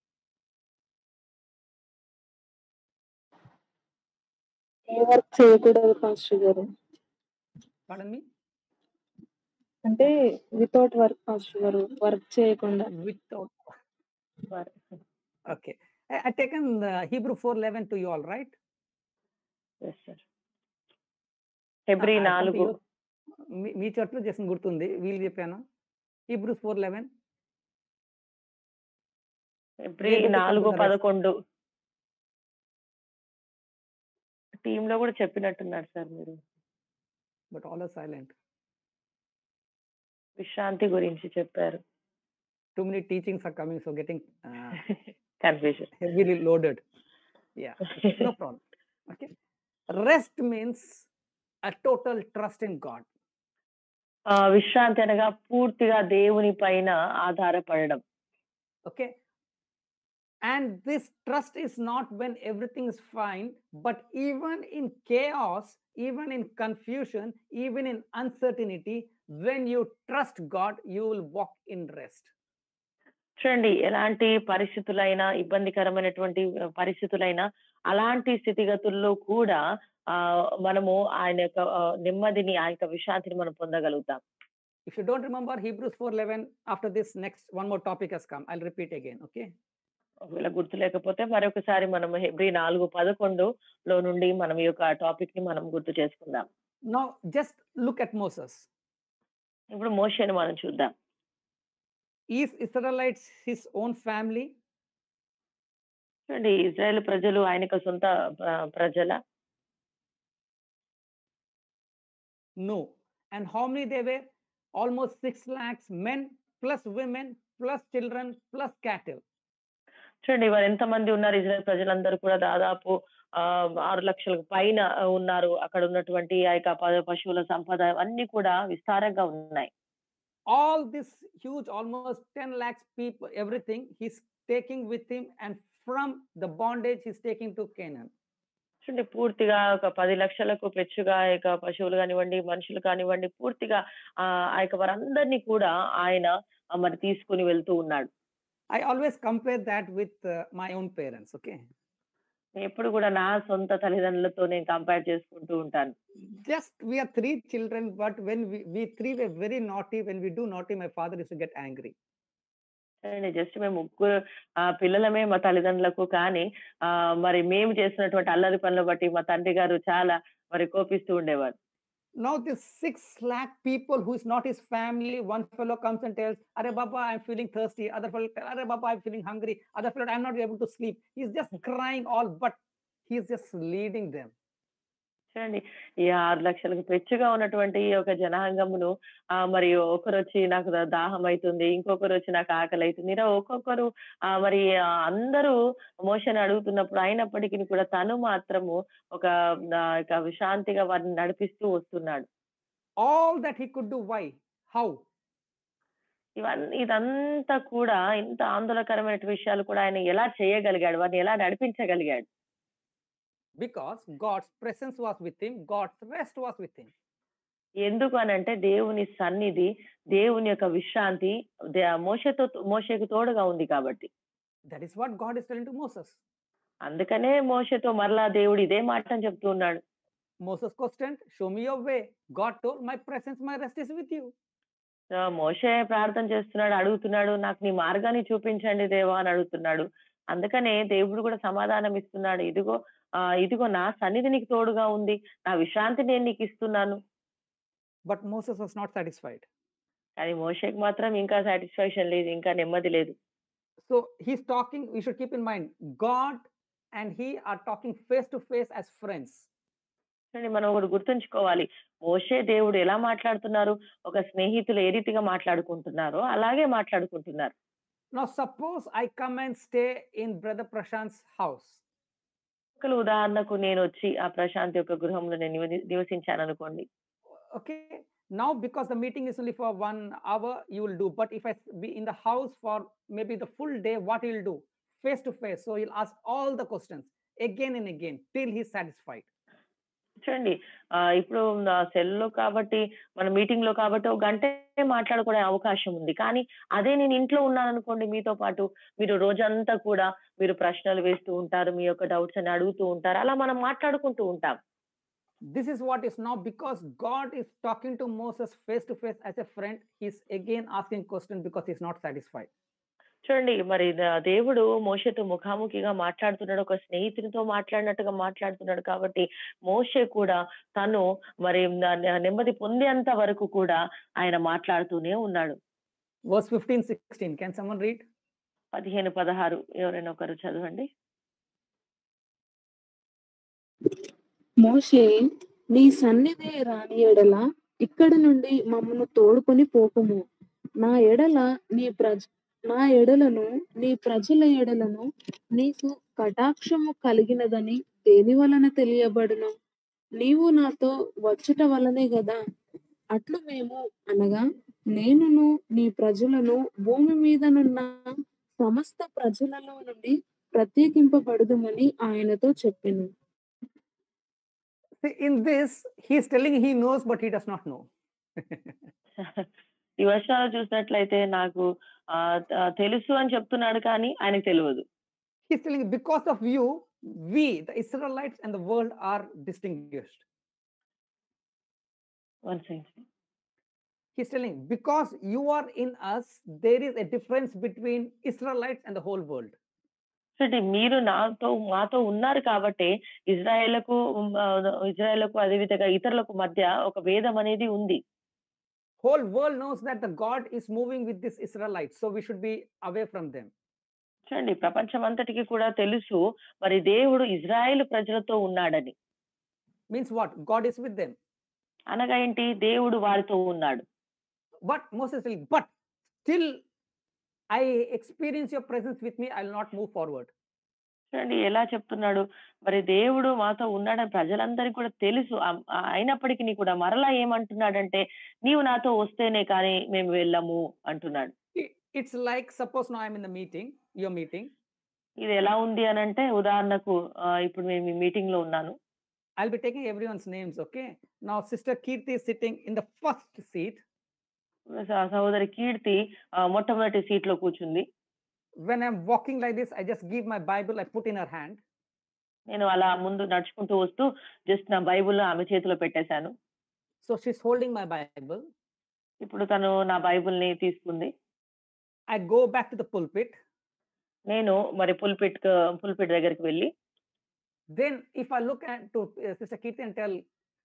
ఏ వర్క్ చేయకూడదు పాస్టర్ గారు Pardon me? అంటే వితౌట్ వర్క్ పాస్టర్ గారు వర్క్ చేయకుండా Without. మరి Okay. I, I taken the Hebrew 411 to you all, right? yes, sir. ఫిబ్రి I- I come to నాలుగు you. మీ మీ చోట్ల చేసిన గుర్తుంది వీళ్ళు చెప్పాను హీబ్రూస్ ఫోర్ లెవెన్ ఫిబ్రి Able to come to నాలుగు the rest. పదకొండు టీమ్ లో కూడా చెప్పినట్టున్నారు సార్ మీరు బట్ ఆల్ ఆర్ సైలెంట్ విశ్రాంతి గురించి చెప్పారు too many teachings are coming so getting confusion heavily loaded. Yeah, no problem. Okay. Rest means a total trust in God. విశ్రాంతి అనగా పూర్తిగా దేవుని పైన ఆధారపడడం Okay. And this trust is not when everything is fine, but even in chaos, even in confusion, even in uncertainty, when you trust God, you will walk in rest. చూడండి ఎలాంటి పరిస్థితులైనా ఇబ్బందికరమైనటువంటి ఆ, పరిస్థితులైనా అలాంటి స్థితిగతుల్లో కూడా ఆ మనము ఆయన యొక్క ఆ, నెమ్మదిని ఆ యొక్క విశ్రాంతిని మనం పొందగలుగుతాం If you don't remember Hebrews 4:11, after this next one more topic has come. I'll repeat again. Okay. ఒకవేళ గుర్తు లేకపోతే మరొకసారి మనం హెబ్రి నాలుగు పదకొండు లో నుండి మనం ఈ యొక్క టాపిక్ ని మనం గుర్తు చేసుకుందాం Now just look at Moses. ఇప్పుడు మోషేని మనం చూద్దాం Is Israelites his own family? చూడండి ఇజ్రాయెల్ ప్రజలు ఆయనకు సొంత ప్ర- ప్రజల No. And how many they were? Almost 6 lakhs men, plus women, plus children, plus cattle. చూడండి వారు ఎంతమంది ఉన్నారు ఇజ్రాయెల్ ప్రజలందరూ కూడా దాదాపు ఆ ఆరు లక్షలకు పైన ఉన్నారు అక్కడ ఉన్నటువంటి ఆ యొక్క ప- పశువుల సంపద అన్ని కూడా విస్తారంగా ఉన్నాయి All this huge, almost 10 lakhs people, everything, he's taking with him, and from the bondage, he's taking to Canaan. చూడండి పూర్తిగా ఒక పది లక్షలకు పెచ్చుగా ఆ యొక్క పశువులు కానివ్వండి మనుషులు కానివ్వండి పూర్తిగా ఆ ఆ యొక్క వారందరినీ కూడా ఆయన ఆ, మరి తీసుకుని వెళ్తూ ఉన్నాడు I always compare that with uh, my own parents, okay? ఎప్పుడు కూడా నా సొంత తల్లిదండ్రులతో నేను కంపేర్ చేసుకుంటూ ఉంటాను Just we are three children, but when we, we three were very naughty, when we do naughty, my father used to get angry. Just మేము ముగ్గురు ఆ పిల్లలమే మా తల్లిదండ్రులకు కానీ ఆ మరి మేము చేసినటువంటి అల్లరి పనులు బట్టి మా తండ్రి గారు చాలా మరి కోపిస్తూ ఉండేవారు Now this six lakh people who is not his family, one fellow comes and tells, "Arey Baba, I'm feeling thirsty." Other fellow, tell, "Arey Baba, I'm feeling hungry." Other fellow, "I'm not able to sleep." He's just crying all, but he's just leading them. చూడండి ఈ ఆరు లక్షలకు పెచ్చుగా ఉన్నటువంటి ఈ యొక్క జనాంగమును ఆ మరి ఒకరు వచ్చి నాకు దా- దాహం అవుతుంది ఇంకొకరు వచ్చి నాకు ఆకలి అవుతుంది ఇలా ఒక్కొక్కరు ఆ మరి ఆ అందరూ మోషన్ అడుగుతున్నప్పుడు అయినప్పటికీ కూడా తను మాత్రము ఒక ఆ, ఇక విశాంతిగా వారిని నడిపిస్తూ వస్తున్నాడు All that he could do. Why? How? ఇవన్నీ ఇదంతా కూడా ఇంత ఆందోళనకరమైన విషయాలు కూడా ఆయన ఎలా చేయగలిగాడు వారిని ఎలా నడిపించగలిగాడు Because God's presence was with him, God's rest was with him. ఎందుకు అని అంటే దేవుని సన్నిధి దేవుని యొక్క విశ్రాంతి దే- మోషతో మోషకు తోడుగా ఉంది కాబట్టి That is what God is telling to Moses. అందుకనే మోషతో మరలా దేవుడు ఇదే మాట అని చెప్తూ ఉన్నాడు Moses questioned, Show me your way. God told, My presence, my rest is with you. ఆ, మోషే ప్రార్థన చేస్తున్నాడు అడుగుతున్నాడు నాకు నీ మార్గాన్ని చూపించండి దేవా అని అడుగుతున్నాడు అందుకనే దేవుడు కూడా సమాధానం ఇస్తున్నాడు ఇదిగో ఆ ఇదిగో నా సన్నిధి నీకు తోడుగా ఉంది నా విశ్రాంతి నేను నీకు ఇస్తున్నాను But Moses was not satisfied. కానీ మోషేకి మాత్రం ఇంకా సాటిస్ఫాక్షన్ లేదు ఇంకా నెమ్మది లేదు So he's talking, we should keep in mind, God and he are talking face to face as friends. చూడండి మనం ఒకటి గుర్తుంచుకోవాలి మోషే దేవుడు ఎలా మాట్లాడుతున్నారు ఒక స్నేహితులు ఏ రీతిగా మాట్లాడుకుంటున్నారో అలాగే మాట్లాడుకుంటున్నారు Now, suppose I come and stay in Brother Prashant's house. ఒకళ్ళు ఉదాహరణకు నేను వచ్చి ఆ ప్రశాంత్ యొక్క గృహంలో నేను నివసి- నివసించాను అనుకోండి Okay. Now, because the meeting is only for one hour, you will do. But if I s- be in the house for maybe the full day, what he'll do? Face to face. So he'll ask all the questions again and again till he's satisfied. చూడండి ఆ, ఇప్పుడు సెల్లో కాబట్టి మన మీటింగ్ లో కాబట్టి ఒక గంటే మాట్లాడుకునే అవకాశం ఉంది కానీ అదే నేను ఇంట్లో ఉన్నాను అనుకోండి మీతో పాటు మీరు రోజంతా కూడా మీరు ప్రశ్నలు వేస్తూ ఉంటారు మీ యొక్క డౌట్స్ అని అడుగుతూ ఉంటారు అలా మనం మాట్లాడుకుంటూ ఉంటాం This is what is now because God is talking to Moses face to face as a friend. He's again asking questions because he's not satisfied. చూడండి మరి ద- దేవుడు మోషతో ముఖాముఖిగా మాట్లాడుతున్నాడు ఒక స్నేహితునితో మాట్లాడినట్టుగా మాట్లాడుతున్నాడు కాబట్టి మోషే కూడా తను మరి న- న- నెమ్మది పొందేంత వరకు కూడా ఆయన మాట్లాడుతూనే ఉన్నాడు Verse 15, 16. Can someone read? పదిహేను పదహారు ఎవరైనా ఒకరు చదవండి మోషే నీ సన్నిధి రాని ఎడల ఇక్కడ నుండి మమ్మను తోడుకొని పోకుము నా ఎడల నీ ప్రజ నా ఎడలను నీ ప్రజల ఎడలను నీకు కటాక్షము కలిగినదని దేని వలన తెలియబడును నీవు నాతో వచ్చుట వలనే గదా అట్లు మేము అనగా నేనును నీ ప్రజలను భూమి మీదనున్న సమస్త ప్రజలలో నుండి ప్రత్యేకింపబడుదుమని ఆయనతో చెప్పెను See, in this, he's telling he knows, but he does not know. ఈ వర్షాలు చూసినట్లయితే నాకు ఆ త- తెలుసు అని చెప్తున్నాడు కానీ ఆయనకు తెలియదు He's telling because of you, we, the Israelites and the world, are distinguished. One second. He's telling because you are in us, there is a difference between Israelites and the whole world. చూడండి మీరు నాతో మాతో ఉన్నారు కాబట్టి ఇజ్రాయేళ్లకు ఇజ్రాయేళ్లకు అదేవిధంగా ఇతరులకు మధ్య ఒక భేదం అనేది ఉంది Whole world knows that the God is moving with this Israelites, so we should be away from them. చూడండి ప్రపంచం అంతటికి కూడా తెలుసు మరి దేవుడు ఇజ్రాయేల్ ప్రజలతో ఉన్నాడని Means what? God is with them. అనగా ఏంటి దేవుడు వారితో ఉన్నాడు But Moses is telling, but still I experience your presence with me, I will not move forward. చూడండి ఎలా చెప్తున్నాడు మరి దేవుడు మాతో ఉన్నాడని ప్రజలందరికీ కూడా తెలుసు ఆ- ఆ- అయినప్పటికీ కూడా మరలా ఏమంటున్నాడంటే నీవు నాతో వస్తేనే కానీ మేము వెళ్ళము అంటున్నాడు I- It's like suppose now I'm in the meeting, your meeting, ఇది ఎలా ఉంది అని అంటే ఉదాహరణకు ఆ, ఇప్పుడు నేను ఈ మీటింగ్ లో ఉన్నాను I'll be taking everyone's names, okay? Now, Sister Kirti is sitting in the first seat. స- సహోదరి కీర్తి ఆ, మొట్టమొదటి సీట్ లో కూర్చుంది When I'm walking like this, I just give my Bible, I put in her hand. నేను అలా ముందు నడుచుకుంటూ వస్తూ జస్ట్ నా బైబుల్ ఆమె చేతిలో పెట్టేశాను So she's holding my Bible. ఇప్పుడు తను నా బైబుల్ ని తీసుకుంది I go back to the pulpit. నేను మరి పుల్పిట్ పుల్పిట్ దగ్గరికి వెళ్ళి Then, if I look at to uh, Sister Kirti and tell,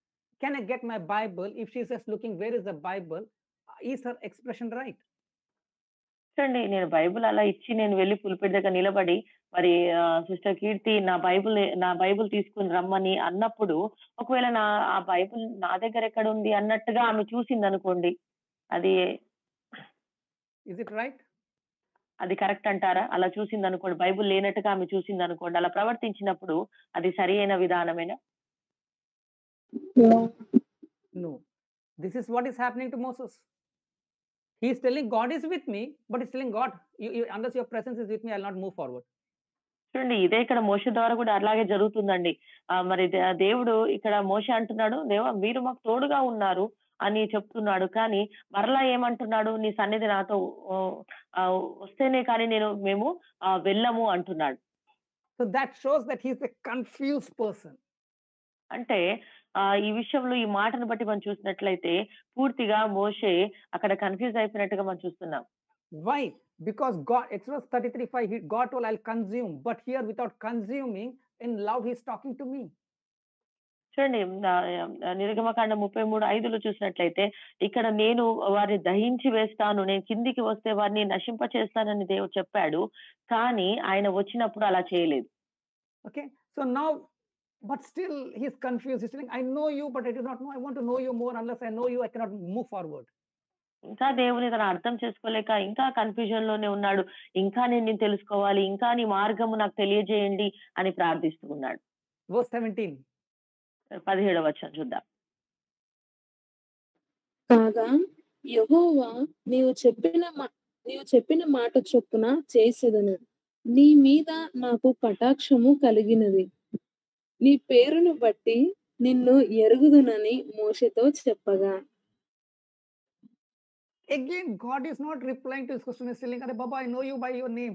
can I get my Bible? If she says, looking, where is the Bible? Is her expression right? చూడండి నేను బైబిల్ అలా ఇచ్చి నేను వెళ్ళి పులిపెట్ దగ్గర నిలబడి మరి సిస్టర్ కీర్తి నా బైబిల్ నా బైబిల్ తీసుకుని రమ్మని అన్నప్పుడు ఒకవేళ నా ఆ బైబిల్ నా దగ్గర ఎక్కడ ఉంది అన్నట్టుగా ఆమె చూసింది అనుకోండి అది Is it right? అది కరెక్ట్ అంటారా అలా చూసింది అనుకోండి బైబిల్ లేనట్టుగా ఆమె చూసింది అనుకోండి అలా ప్రవర్తించినప్పుడు అది సరి అయిన విధానమేనా No. No. This is what is happening to Moses. He is telling God is with me, but he's telling God, you, you, unless your presence is with me, I'll not move forward. చూడండి ఇదే ఇక్కడ మోస ద్వారా కూడా అలాగే జరుగుతుందండి ఆ, మరి దే- దేవుడు ఇక్కడ మోస అంటున్నాడు దేవా మీరు మాకు తోడుగా ఉన్నారు అని చెప్తున్నాడు కానీ మరలా ఏమంటున్నాడు నీ సన్నిధి నాతో ఓ, ఆ, వస్తేనే కానీ నేను మేము ఆ, వెళ్ళము అంటున్నాడు So that shows that he's a confused person. అంటే ఆ ఈ విషయంలో ఈ మాటను బట్టి మనం చూసినట్లయితే పూర్తిగా మోషే అక్కడ కన్ఫ్యూజ్ అయిపోయినట్టుగా మనం చూస్తున్నాం Why? Because God, Exodus 33 5, he, God told, I'll consume. But here, without consuming, in love, he's talking to me. చూడండి ఆ, ఆ, నిర్గమకాండ ముప్పై మూడు ఐదులో చూసినట్లయితే ఇక్కడ నేను వారిని దహించి వేస్తాను నేను కిందికి వస్తే వారిని నశింప చేస్తానని దేవుడు చెప్పాడు కానీ ఆయన వచ్చినప్పుడు అలా చేయలేదు Okay. So now, but still, he's confused. He's telling, I know you, but I do not know. I want to know you more. Unless I know you, I cannot move forward. ఇంకా దేవుని తను అర్థం చేసుకోలేక ఇంకా కన్ఫ్యూజన్ లోనే ఉన్నాడు ఇంకా నేను నిన్ను తెలుసుకోవాలి ఇంకా నీ మార్గము నాకు తెలియజేయండి అని ప్రార్థిస్తూ ఉన్నాడు Verse 17. పదిహేడవ వచ్చాం చూద్దాం కాగా యెహోవా నీవు చెప్పిన మా- నీవు చెప్పిన మాట చొప్పున చేసేదను నీ మీద నాకు కటాక్షము కలిగినది నీ పేరును బట్టి నిన్ను ఎరుగుదునని మోషతో చెప్పగా Again, God is not replying to his question. He's telling, "Arey Baba, I know you by your name.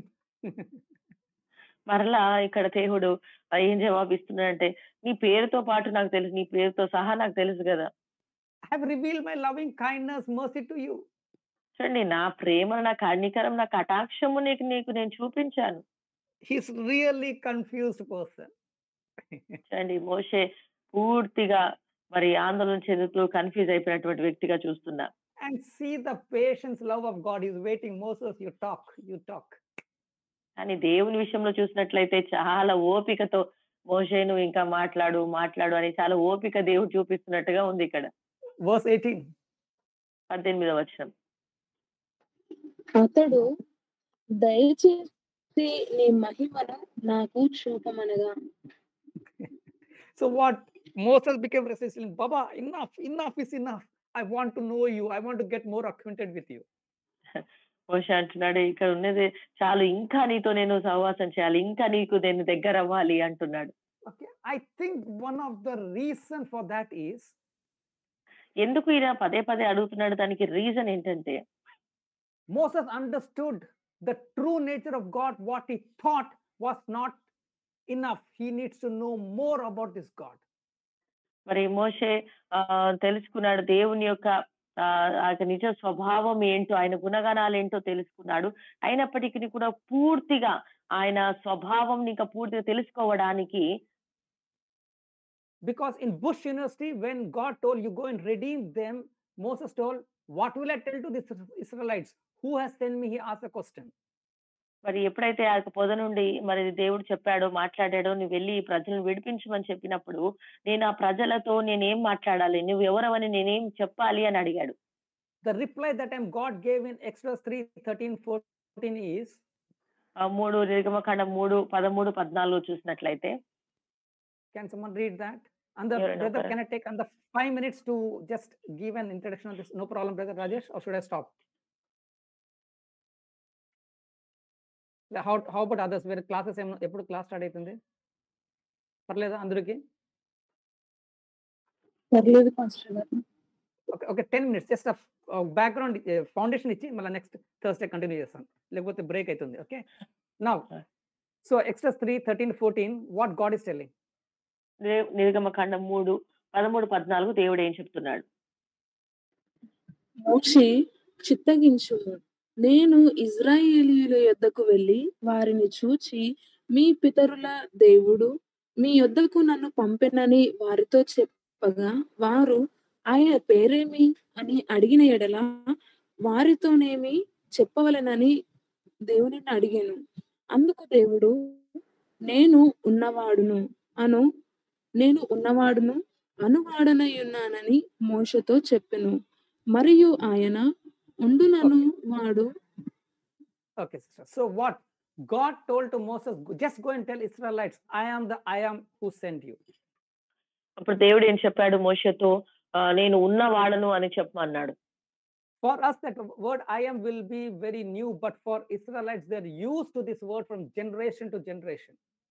మరలా ఇక్కడ దేవుడు ఆ, ఏం జవాబు ఇస్తున్నాడంటే నీ పేరుతో పాటు నాకు తెలుసు నీ పేరుతో సహా నాకు తెలుసు కదా I have revealed my loving kindness, mercy to you. చూడండి నా ప్రేమ నా కర్ణికరం నా కటాక్షము నీకు నీకు నేను చూపించాను He's really confused person. చూడండి మోషే పూర్తిగా మరి ఆందోళన చెందుతూ కన్ఫ్యూజ్ అయిపోయినటువంటి వ్యక్తిగా చూస్తున్నా and see the patience, love of God. He's waiting. Moses, you talk, you talk. కానీ దేవుని విషయంలో చూసినట్లయితే చాలా ఓపికతో మోషే నువ్వు ఇంకా మాట్లాడు మాట్లాడు అని చాలా ఓపిక దేవుడు చూపిస్తున్నట్టుగా ఉంది ఇక్కడ Verse 18. పద్దెనిమిదవ వచనం అతడు దయచేసి నీ మహిమను నాకు చూపమనగా So what? Moses became resistant. Baba, enough, enough is enough. I want to know you. I want to get more acquainted with you. మోషే అంటున్నాడు ఇక్కడ ఉన్నది చాలు ఇంకా నీతో నేను సహవాసం చేయాలి ఇంకా నీకు నేను దగ్గర అవ్వాలి అంటున్నాడు Okay. I think one of the reason for that is ఎందుకు ఈయన పదే పదే అడుగుతున్నాడు దానికి రీజన్ ఏంటంటే Moses understood the true nature of God. What he thought was not enough. He needs to know more about this God. మరి మోషే ఆ తెలుసుకున్నాడు దేవుని యొక్క ఆ ఆ యొక్క నిజ స్వభావం ఏంటో ఆయన గుణగణాలు ఏంటో తెలుసుకున్నాడు అయినప్పటికీ కూడా పూర్తిగా ఆయన స్వభావం ఇంకా పూర్తిగా తెలుసుకోవడానికి Because in Bush University, when God told you go and redeem them, Moses told, What will I tell to the Israelites? Who has sent me? He asked a question. మరి ఎప్పుడైతే ఆ యొక్క పొద నుండి మరి దేవుడు చెప్పాడో మాట్లాడాడో నువ్వు వెళ్ళి ఈ ప్రజలను విడిపించమని చెప్పినప్పుడు నేను ఆ ప్రజలతో నేనేం మాట్లాడాలి నువ్వు ఎవరవని నేనేం చెప్పాలి అని అడిగాడు The reply that time God gave in Exodus 3 13 14 is, ఆ మూడు నిర్గమకాండం మూడు పదమూడు పద్నాలుగు చూసినట్లయితే Can someone read that? And the You're in brother, Okara. can I take on the five minutes to just give an introduction on this? No problem, brother Rajesh, or should I stop? Yeah, How, how about others? వేరే క్లాసెస్ ఏమన్నా ఎప్పుడు క్లాస్ స్టార్ట్ అవుతుంది పర్లేదా అందరికి పర్లేదు పాస్టర్ గారు okay okay ten minutes just background foundation ఇచ్చి మళ్ళీ నెక్స్ట్ థర్స్డే కంటిన్యూ చేస్తాను లేకపోతే బ్రేక్ అవుతుంది ఓకే నా Okay. So Exodus three thirteen fourteen what God is telling they- నిర్గమకాండం మూడు పదమూడు పద్నాలుగు దేవుడు ఏం చెప్తున్నాడు మోషే చిత్తగించుము నేను ఇజ్రాయేలీయుల యొద్దకు వెళ్ళి వారిని చూచి మీ పితరుల దేవుడు మీ యొద్దకు నన్ను పంపెనని వారితో చెప్ చెప్పగా వారు ఆయన పేరేమి అని అడిగిన ఎడల వారితోనేమి చెప్పవలెనని దేవునిని అడిగాను అందుకు దేవుడు నేను ఉన్నవాడును అను నేను ఉన్నవాడును అనువాడనై ఉన్నానని మోషతో చెప్పెను మరియు ఆయన ఉండునను వాడు Okay, sister. So what God told to Moses, "Go- just go and tell Israelites, I am the I am who sent you. అప్పుడు దేవుడు ఏం చెప్పాడు మోషతో ఆ, నేను ఉన్నవాడను అని చెప్పమన్నాడు For us, that word I am will be very new, but for Israelites, they're used to this word from generation to generation.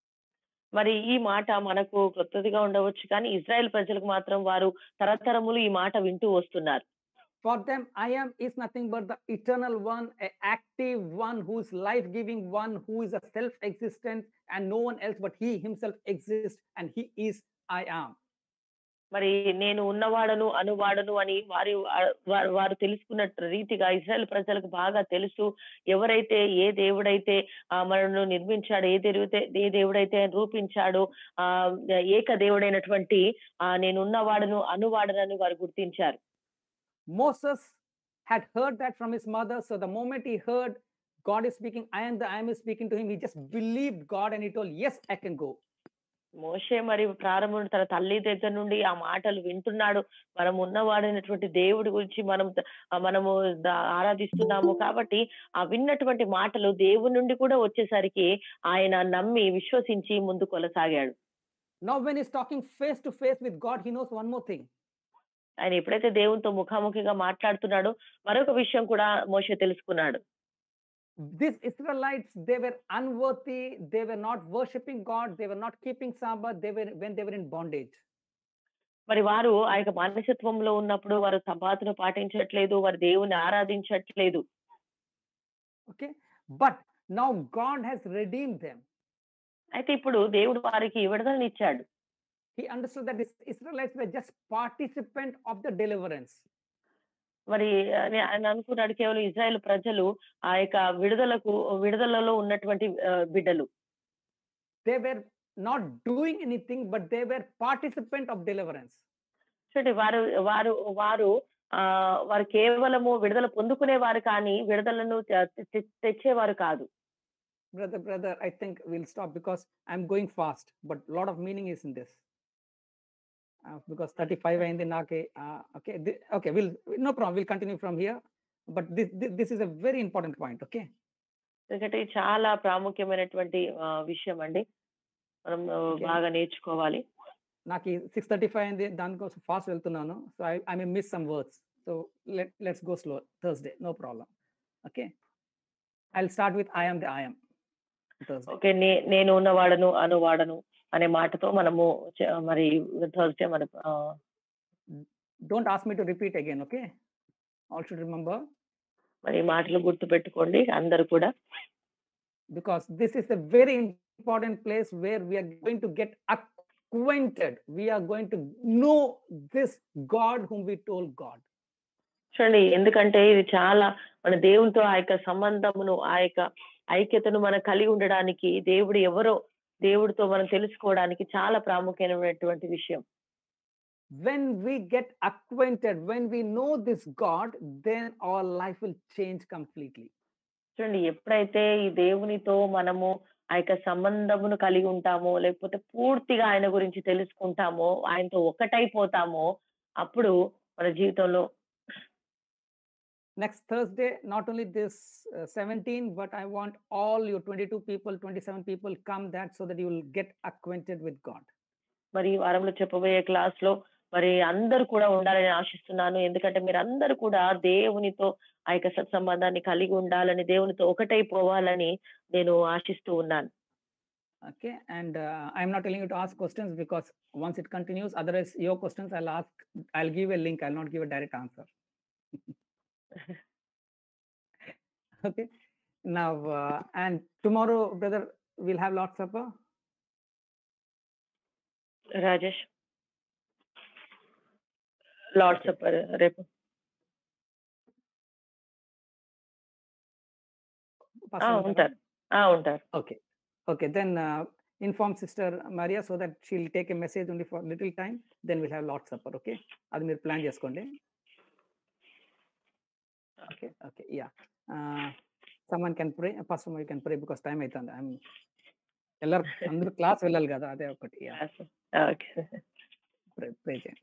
మరి ఈ మాట మనకు కొత్తదిగా ఉండవచ్చు కానీ ఇజ్రాయెల్ ప్రజలకు మాత్రం వారు తరతరములు ఈ మాట వింటూ వస్తున్నారు For them, I am is nothing but the eternal one, a active one who is life giving one, who is a self existent, and no one else but He Himself exists, and He is I am. మరి నేను ఉన్నవాడను అనువాడను అని వారి వారు వారు తెలుసుకున్న రీతిగా ఇజ్రాయెల్ ప్రజలకు బాగా తెలుసు ఎవరైతే ఏ దేవుడైతే ఆ మనను నిర్మించాడు ఏ దేవుడైతే ఏ దేవుడైతే ఆయన రూపించాడో ఆ ఏక దేవుడైనటువంటి ఆ నేను ఉన్నవాడను అనువాడనని వారు గుర్తించారు Moses had heard that from his mother. So the moment he heard God is speaking, I am the I am is speaking to him, he just believed God and he told, Yes, I can go. మోషే మరి ప్రారంభం తన తల్లి దగ్గర నుండి ఆ మాటలు వింటున్నాడు మనం ఉన్నవాడైనటువంటి దేవుడి గురించి మనం ద- ఆ మనము ద- ఆరాధిస్తున్నాము కాబట్టి ఆ విన్నటువంటి మాటలు దేవుడి నుండి కూడా వచ్చేసరికి ఆయన నమ్మి విశ్వసించి ముందు కొనసాగాడు Now, when he's talking face to face with God, he knows one more thing. ఆయన ఎప్పుడైతే దేవునితో ముఖాముఖిగా మాట్లాడుతున్నాడో మరొక విషయం కూడా మోషే తెలుసుకున్నాడు These Israelites, they were unworthy, they were not worshiping God, they were not keeping Sabbath, they were when they were in bondage. మరి వారు ఆ యొక్క మానసత్వంలో ఉన్నప్పుడు వారు సబాతును పాటించట్లేదు వారు దేవుని ఆరాధించట్లేదు Okay. But now God has redeemed them. అయితే ఇప్పుడు దేవుడు వారికి విడుదలనిచ్చాడు He understood that these Israelites were just participant of the deliverance. మరి అని ఆయన అనుకున్నాడు కేవలం ఇజ్రాయెల్ ప్రజలు ఆ యొక్క విడుదలకు విడుదలలో ఉన్నటువంటి ఆ, బిడ్డలు They were not doing anything, but they were participant of deliverance. చూడండి వారు వారు వారు ఆ వారు కేవలము విడుదల పొందుకునేవారు కానీ విడుదలను తె- తె- తెచ్చేవారు కాదు Brother, brother, I think we'll stop because I'm going fast, but a lot of meaning is in this. Uh, because 35 అయింది నాకే uh, okay thi- okay we'll no problem we'll continue from here but this, this this is a very important point okay ఎందుకంటే ఇది చాలా ప్రాముఖ్యమైనటువంటి ఆ, విషయం అండి మనం ఆ, Okay. బాగా నేర్చుకోవాలి నాకు సిక్స్ థర్టీ ఫైవ్ అయింది దానికోసం ఫాస్ట్ వెళ్తున్నాను so I I may miss some words so let let's go slow Thursday no problem okay I start with I am the I am Thursday okay నే నేను ఉన్నవాడను అనువాడను అనే మాటతో మనము చ- మరి థర్స్డే మన ఆ, don't ask me to repeat again okay all should remember మరి ఈ మాటలు గుర్తు పెట్టుకోండి అందరూ కూడా because this is a very important place where we are going to get acquainted. We are going to know this God whom we told God. చూడండి ఎందుకంటే ఇది చాలా మన దేవునితో ఆ యొక్క సంబంధమును ఆ యొక్క ఐక్యతను మనం కలిగి ఉండడానికి దేవుడు ఎవరో దేవుడితో మనం తెలుసుకోవడానికి చాలా ప్రాముఖ్యమైనటువంటి విషయం When we get acquainted, when we know this God, then our life will change completely. చూడండి ఎప్పుడైతే ఈ దేవునితో మనము ఆ యొక్క సంబంధమును కలిగి ఉంటామో లేకపోతే పూర్తిగా ఆయన గురించి తెలుసుకుంటామో ఆయనతో ఒక్కటైపోతామో అప్పుడు మన జీవితంలో Next Thursday, not only this uh, 17, but I want all your 22 people, 27 people come that so that you will get acquainted with God. మరి ఈ వారంలో చెప్పబోయే క్లాస్ లో మరి అందరూ కూడా ఉండాలని ఆశిస్తున్నాను ఎందుకంటే మీరు అందరూ కూడా దేవునితో ఆ యొక్క సత్సంబంధాన్ని కలిగి ఉండాలని దేవునితో ఒకటైపోవాలని నేను ఆశిస్తూ ఉన్నాను Okay, and uh, I'm not telling you to ask questions because once it continues, otherwise your questions I'll ask, I'll give a link, I'll not give a direct answer. okay, now uh, and tomorrow, brother, we'll have Lord's Supper. Rajesh Lord supper రేపు Pastor ఆ, ఉంటారా? ఉంటారు ఆ ఉంటారు Okay, okay, then uh, inform Sister Maria so that she'll take a message only for little time. Then we'll have Lord's Supper. Okay. అది మీరు ప్లాన్ చేసుకోండి okay okay yeah someone can pray first you can pray because time అవుతుంది ఐఎమ్ ಎಲ್ಲರೂ అందరూ క్లాస్ వెళ్ళాలి కదా అదే ఒకటి ఓకే ప్రే ప్రే చేయండి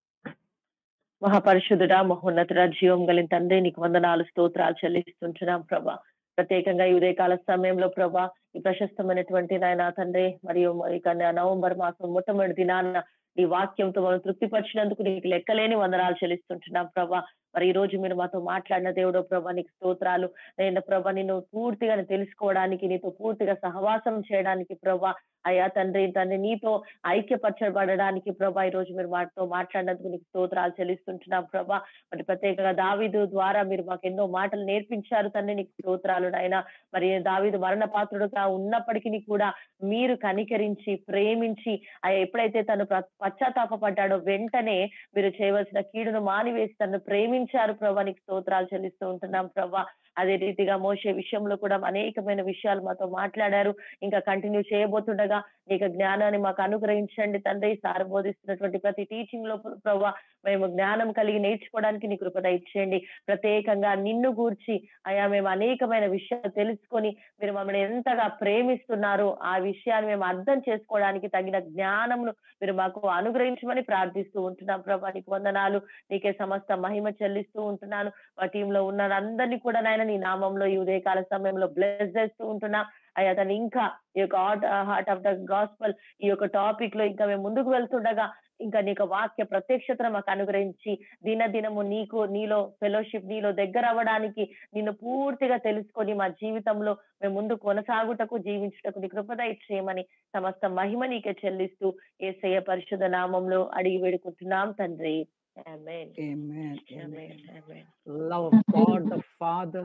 మహాపరిశుద్ధుడా మహోన్నతుడ జీవం కలిగిన తండ్రి నీకు వందనాలు స్తోత్రాలు చెల్లిస్తుంటున్నాం ప్రభా ప్రత్యేకంగా ఈ ఉదయకాల సమయంలో ప్రభా ఈ ప్రశస్తమైనటువంటి నాయన తండ్రి మరియు ఇక నవంబర్ మాసం మొట్టమొదటి దినాన్న నీ వాక్యంతో మనం తృప్తిపరిచినందుకు నీకు లెక్కలేని వందనాలు చెల్లిస్తుంటున్నాం ప్రభా మరి ఈ రోజు మీరు మాతో మాట్లాడిన దేవుడో ప్రభా నీకు స్తోత్రాలు నేను ప్రభా నిన్ను పూర్తిగా తెలుసుకోవడానికి నీతో పూర్తిగా సహవాసం చేయడానికి ప్రభా అయ్యా తండ్రి తండ్రి నీతో ఐక్యపరచబడడానికి ప్రభా ఈ రోజు మీరు మాతో మాట్లాడినందుకు నీకు స్తోత్రాలు చెల్లిస్తుంటున్నాం ప్రభా మరి ప్రత్యేకంగా దావీదు ద్వారా మీరు మాకు ఎన్నో మాటలు నేర్పించారు తండ్రి నీకు స్తోత్రాలు నాయన మరి దావీదు మరణ పాత్రుడుగా ఉన్నప్పటికీ కూడా మీరు కనికరించి ప్రేమించి అయ్యా ఎప్పుడైతే తను ప్ర- పశ్చాత్తాపపడ్డాడో వెంటనే మీరు చేయవలసిన కీడును మానివేసి తను ప్రేమించారు ప్రభా నీకు స్తోత్రాలు చెల్లిస్తూ ఉంటున్నాం ప్రభా అదే రీతిగా మోసే విషయంలో కూడా అనేకమైన విషయాలు మాతో మాట్లాడారు ఇంకా కంటిన్యూ చేయబోతుండగా నీకు జ్ఞానాన్ని మాకు అనుగ్రహించండి తండ్రి సార్ బోధిస్తున్నటువంటి ప్రతి టీచింగ్ లో ప్రభా మేము జ్ఞానం కలిగి నేర్చుకోవడానికి నీ కృపద ఇచ్చేయండి ప్రత్యేకంగా నిన్ను గూర్చి అయా మేము అనేకమైన విషయాలు తెలుసుకొని మీరు మమ్మల్ని ఎంతగా ప్రేమిస్తున్నారు ఆ విషయాన్ని మేము అర్థం చేసుకోవడానికి తగిన జ్ఞానమును మీరు మాకు అనుగ్రహించమని ప్రార్థిస్తూ ఉంటున్నాం ప్రభా నీకు వందనాలు నీకే సమస్త మహిమ చెల్లిస్తూ ఉంటున్నాను మా టీంలో ఉన్న అందరినీ కూడా నాయన నీ నామంలో ఈ ఉదయకాల సమయంలో బ్లెస్ చేస్తూ ఉంటున్నా అయ్యా తను ఇంకా ఈ యొక్క హార్ట్ ఆఫ్ ద గాస్పల్ ఈ యొక్క టాపిక్ లో ఇంకా మేము ముందుకు వెళ్తుండగా ఇంకా నీకు వాక్య ప్రత్యక్షతను మాకు అనుగ్రహించి దినదినము నీకు నీలో ఫెలోషిప్ నీలో దగ్గర అవ్వడానికి నిన్ను పూర్తిగా తెలుసుకొని మా జీవితంలో మేము ముందు కొనసాగుటకు జీవించుటకు నీ కృపద ఇచ్చేయమని సమస్త మహిమ నీకే చెల్లిస్తూ ఏసయ్య పరిశుద్ధ నామంలో అడిగి వేడుకుంటున్నాం తండ్రి Amen. Amen. Amen. Amen. Amen. Love of God the Father,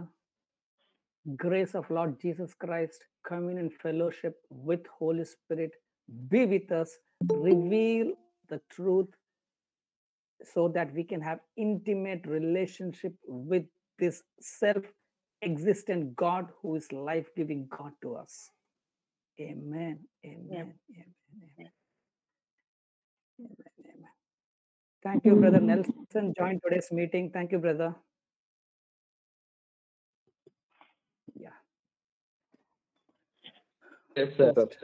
grace of Lord Jesus Christ, communion fellowship with Holy Spirit be with us, reveal the truth so that we can have intimate relationship with this self-existent God who is life-giving God to us. Amen. Amen. Amen. Amen. Amen. Amen. Thank you, Brother Nelson. Joined today's meeting. Thank you, brother. Yeah. Yes, sir. Host.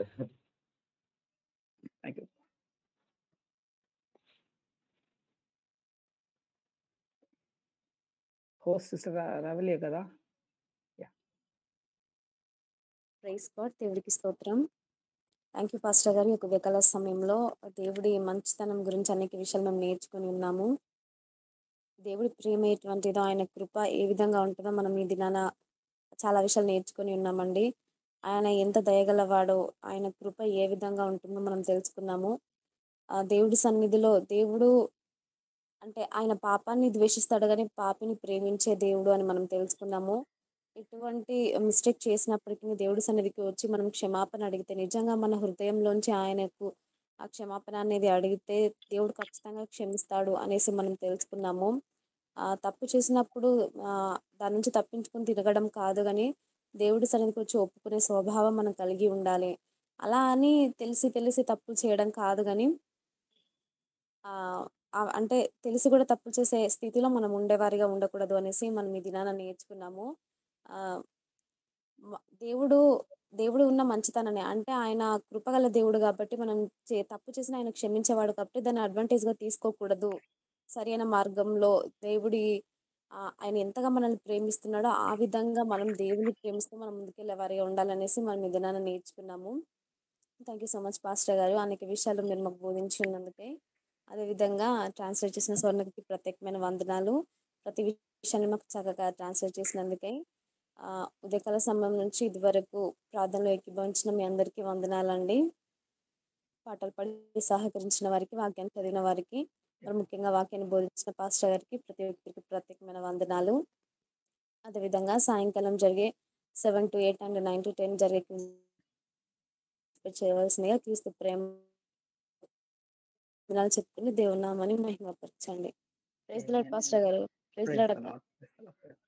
Thank you. Host sister Ra- Ravaliya కదా ప్రైస్ గాడ్ దేవుడికి స్తోత్రం థ్యాంక్ యూ పాస్టర్ గారు ఈ యొక్క వికల సమయంలో దేవుడి మంచితనం గురించి అనేక విషయాలు మేము నేర్చుకొని ఉన్నాము దేవుడి ప్రేమ ఎటువంటిదో ఆయన కృప ఏ విధంగా ఉంటుందో మనం ఈ దినాన చాలా విషయాలు నేర్చుకొని ఉన్నామండి ఆయన ఎంత దయగలవాడో ఆయన కృప ఏ విధంగా ఉంటుందో మనం తెలుసుకున్నాము ఆ దేవుడి సన్నిధిలో దేవుడు అంటే ఆయన పాపాన్ని ద్వేషిస్తాడు కానీ పాపిని ప్రేమించే దేవుడు అని మనం తెలుసుకున్నాము ఎటువంటి మిస్టేక్ చేసినప్పటికీ దేవుడి సన్నిధికి వచ్చి మనం క్షమాపణ అడిగితే నిజంగా మన హృదయంలోంచి ఆయనకు ఆ క్షమాపణ అనేది అడిగితే దేవుడు ఖచ్చితంగా క్షమిస్తాడు అనేసి మనం తెలుసుకున్నాము ఆ తప్పు చేసినప్పుడు ఆ దాని నుంచి తప్పించుకొని తిరగడం కాదు కానీ దేవుడి సన్నిధికి వచ్చి ఒప్పుకునే స్వభావం మనం కలిగి ఉండాలి అలా అని తెలిసి తెలిసి తప్పులు చేయడం కాదు కానీ ఆ ఆ అంటే తెలిసి కూడా తప్పులు చేసే స్థితిలో మనం ఉండేవారిగా ఉండకూడదు అనేసి మనం ఈ దినాన నేర్చుకున్నాము ఆ మ- దేవుడు దేవుడు ఉన్న మంచితనాన్ని అంటే ఆయన కృపగల దేవుడు కాబట్టి మనం చే తప్పు చేసిన ఆయన క్షమించేవాడు కాబట్టి దాన్ని అడ్వాంటేజ్ గా తీసుకోకూడదు సరైన మార్గంలో దేవుడి ఆ, ఆయన ఎంతగా మనల్ని ప్రేమిస్తున్నాడో ఆ విధంగా మనం దేవుని ప్రేమిస్తూ మనం ముందుకెళ్ళే వారిగా ఉండాలనేసి మనం ఈ దినాన నేర్చుకున్నాము thank you so much pastor గారు అనేక విషయాలు మీరు మాకు బోధించి ఉన్నందుకే అదేవిధంగా ట్రాన్స్లేట్ చేసిన స్వర్ణకి ప్రత్యేకమైన వందనాలు ప్రతి విషయాన్ని మాకు చక్కగా ట్రాన్స్లేట్ చేసినందుకే ఆ, ఉదయకాల సమయం నుంచి ఇదివరకు ప్రార్థనలో ఏకీభవించిన మీ అందరికీ వందనాలండి పాటలు పాడి సహకరించిన వారికి వాక్యాన్ని చదివిన వారికి మరి ముఖ్యంగా వాక్యాన్ని బోధించిన పాస్టర్ గారికి ప్రతి ఒక్కరికి ప్రత్యేకమైన వందనాలు అదేవిధంగా సాయంకాలం జరిగే seven to eight and nine to ten జరిగే quiz చేయవలసిందిగా క్రీస్తు ప్రేమ వందనాలు చెప్పుకుని దేవునామని మహిమపరచండి ప్రైజ్ లాడ్ Amen. పాస్టర్ గారు ప్రైజ్ Praise లాడ్ the అక్క Lord. Praise the Lord.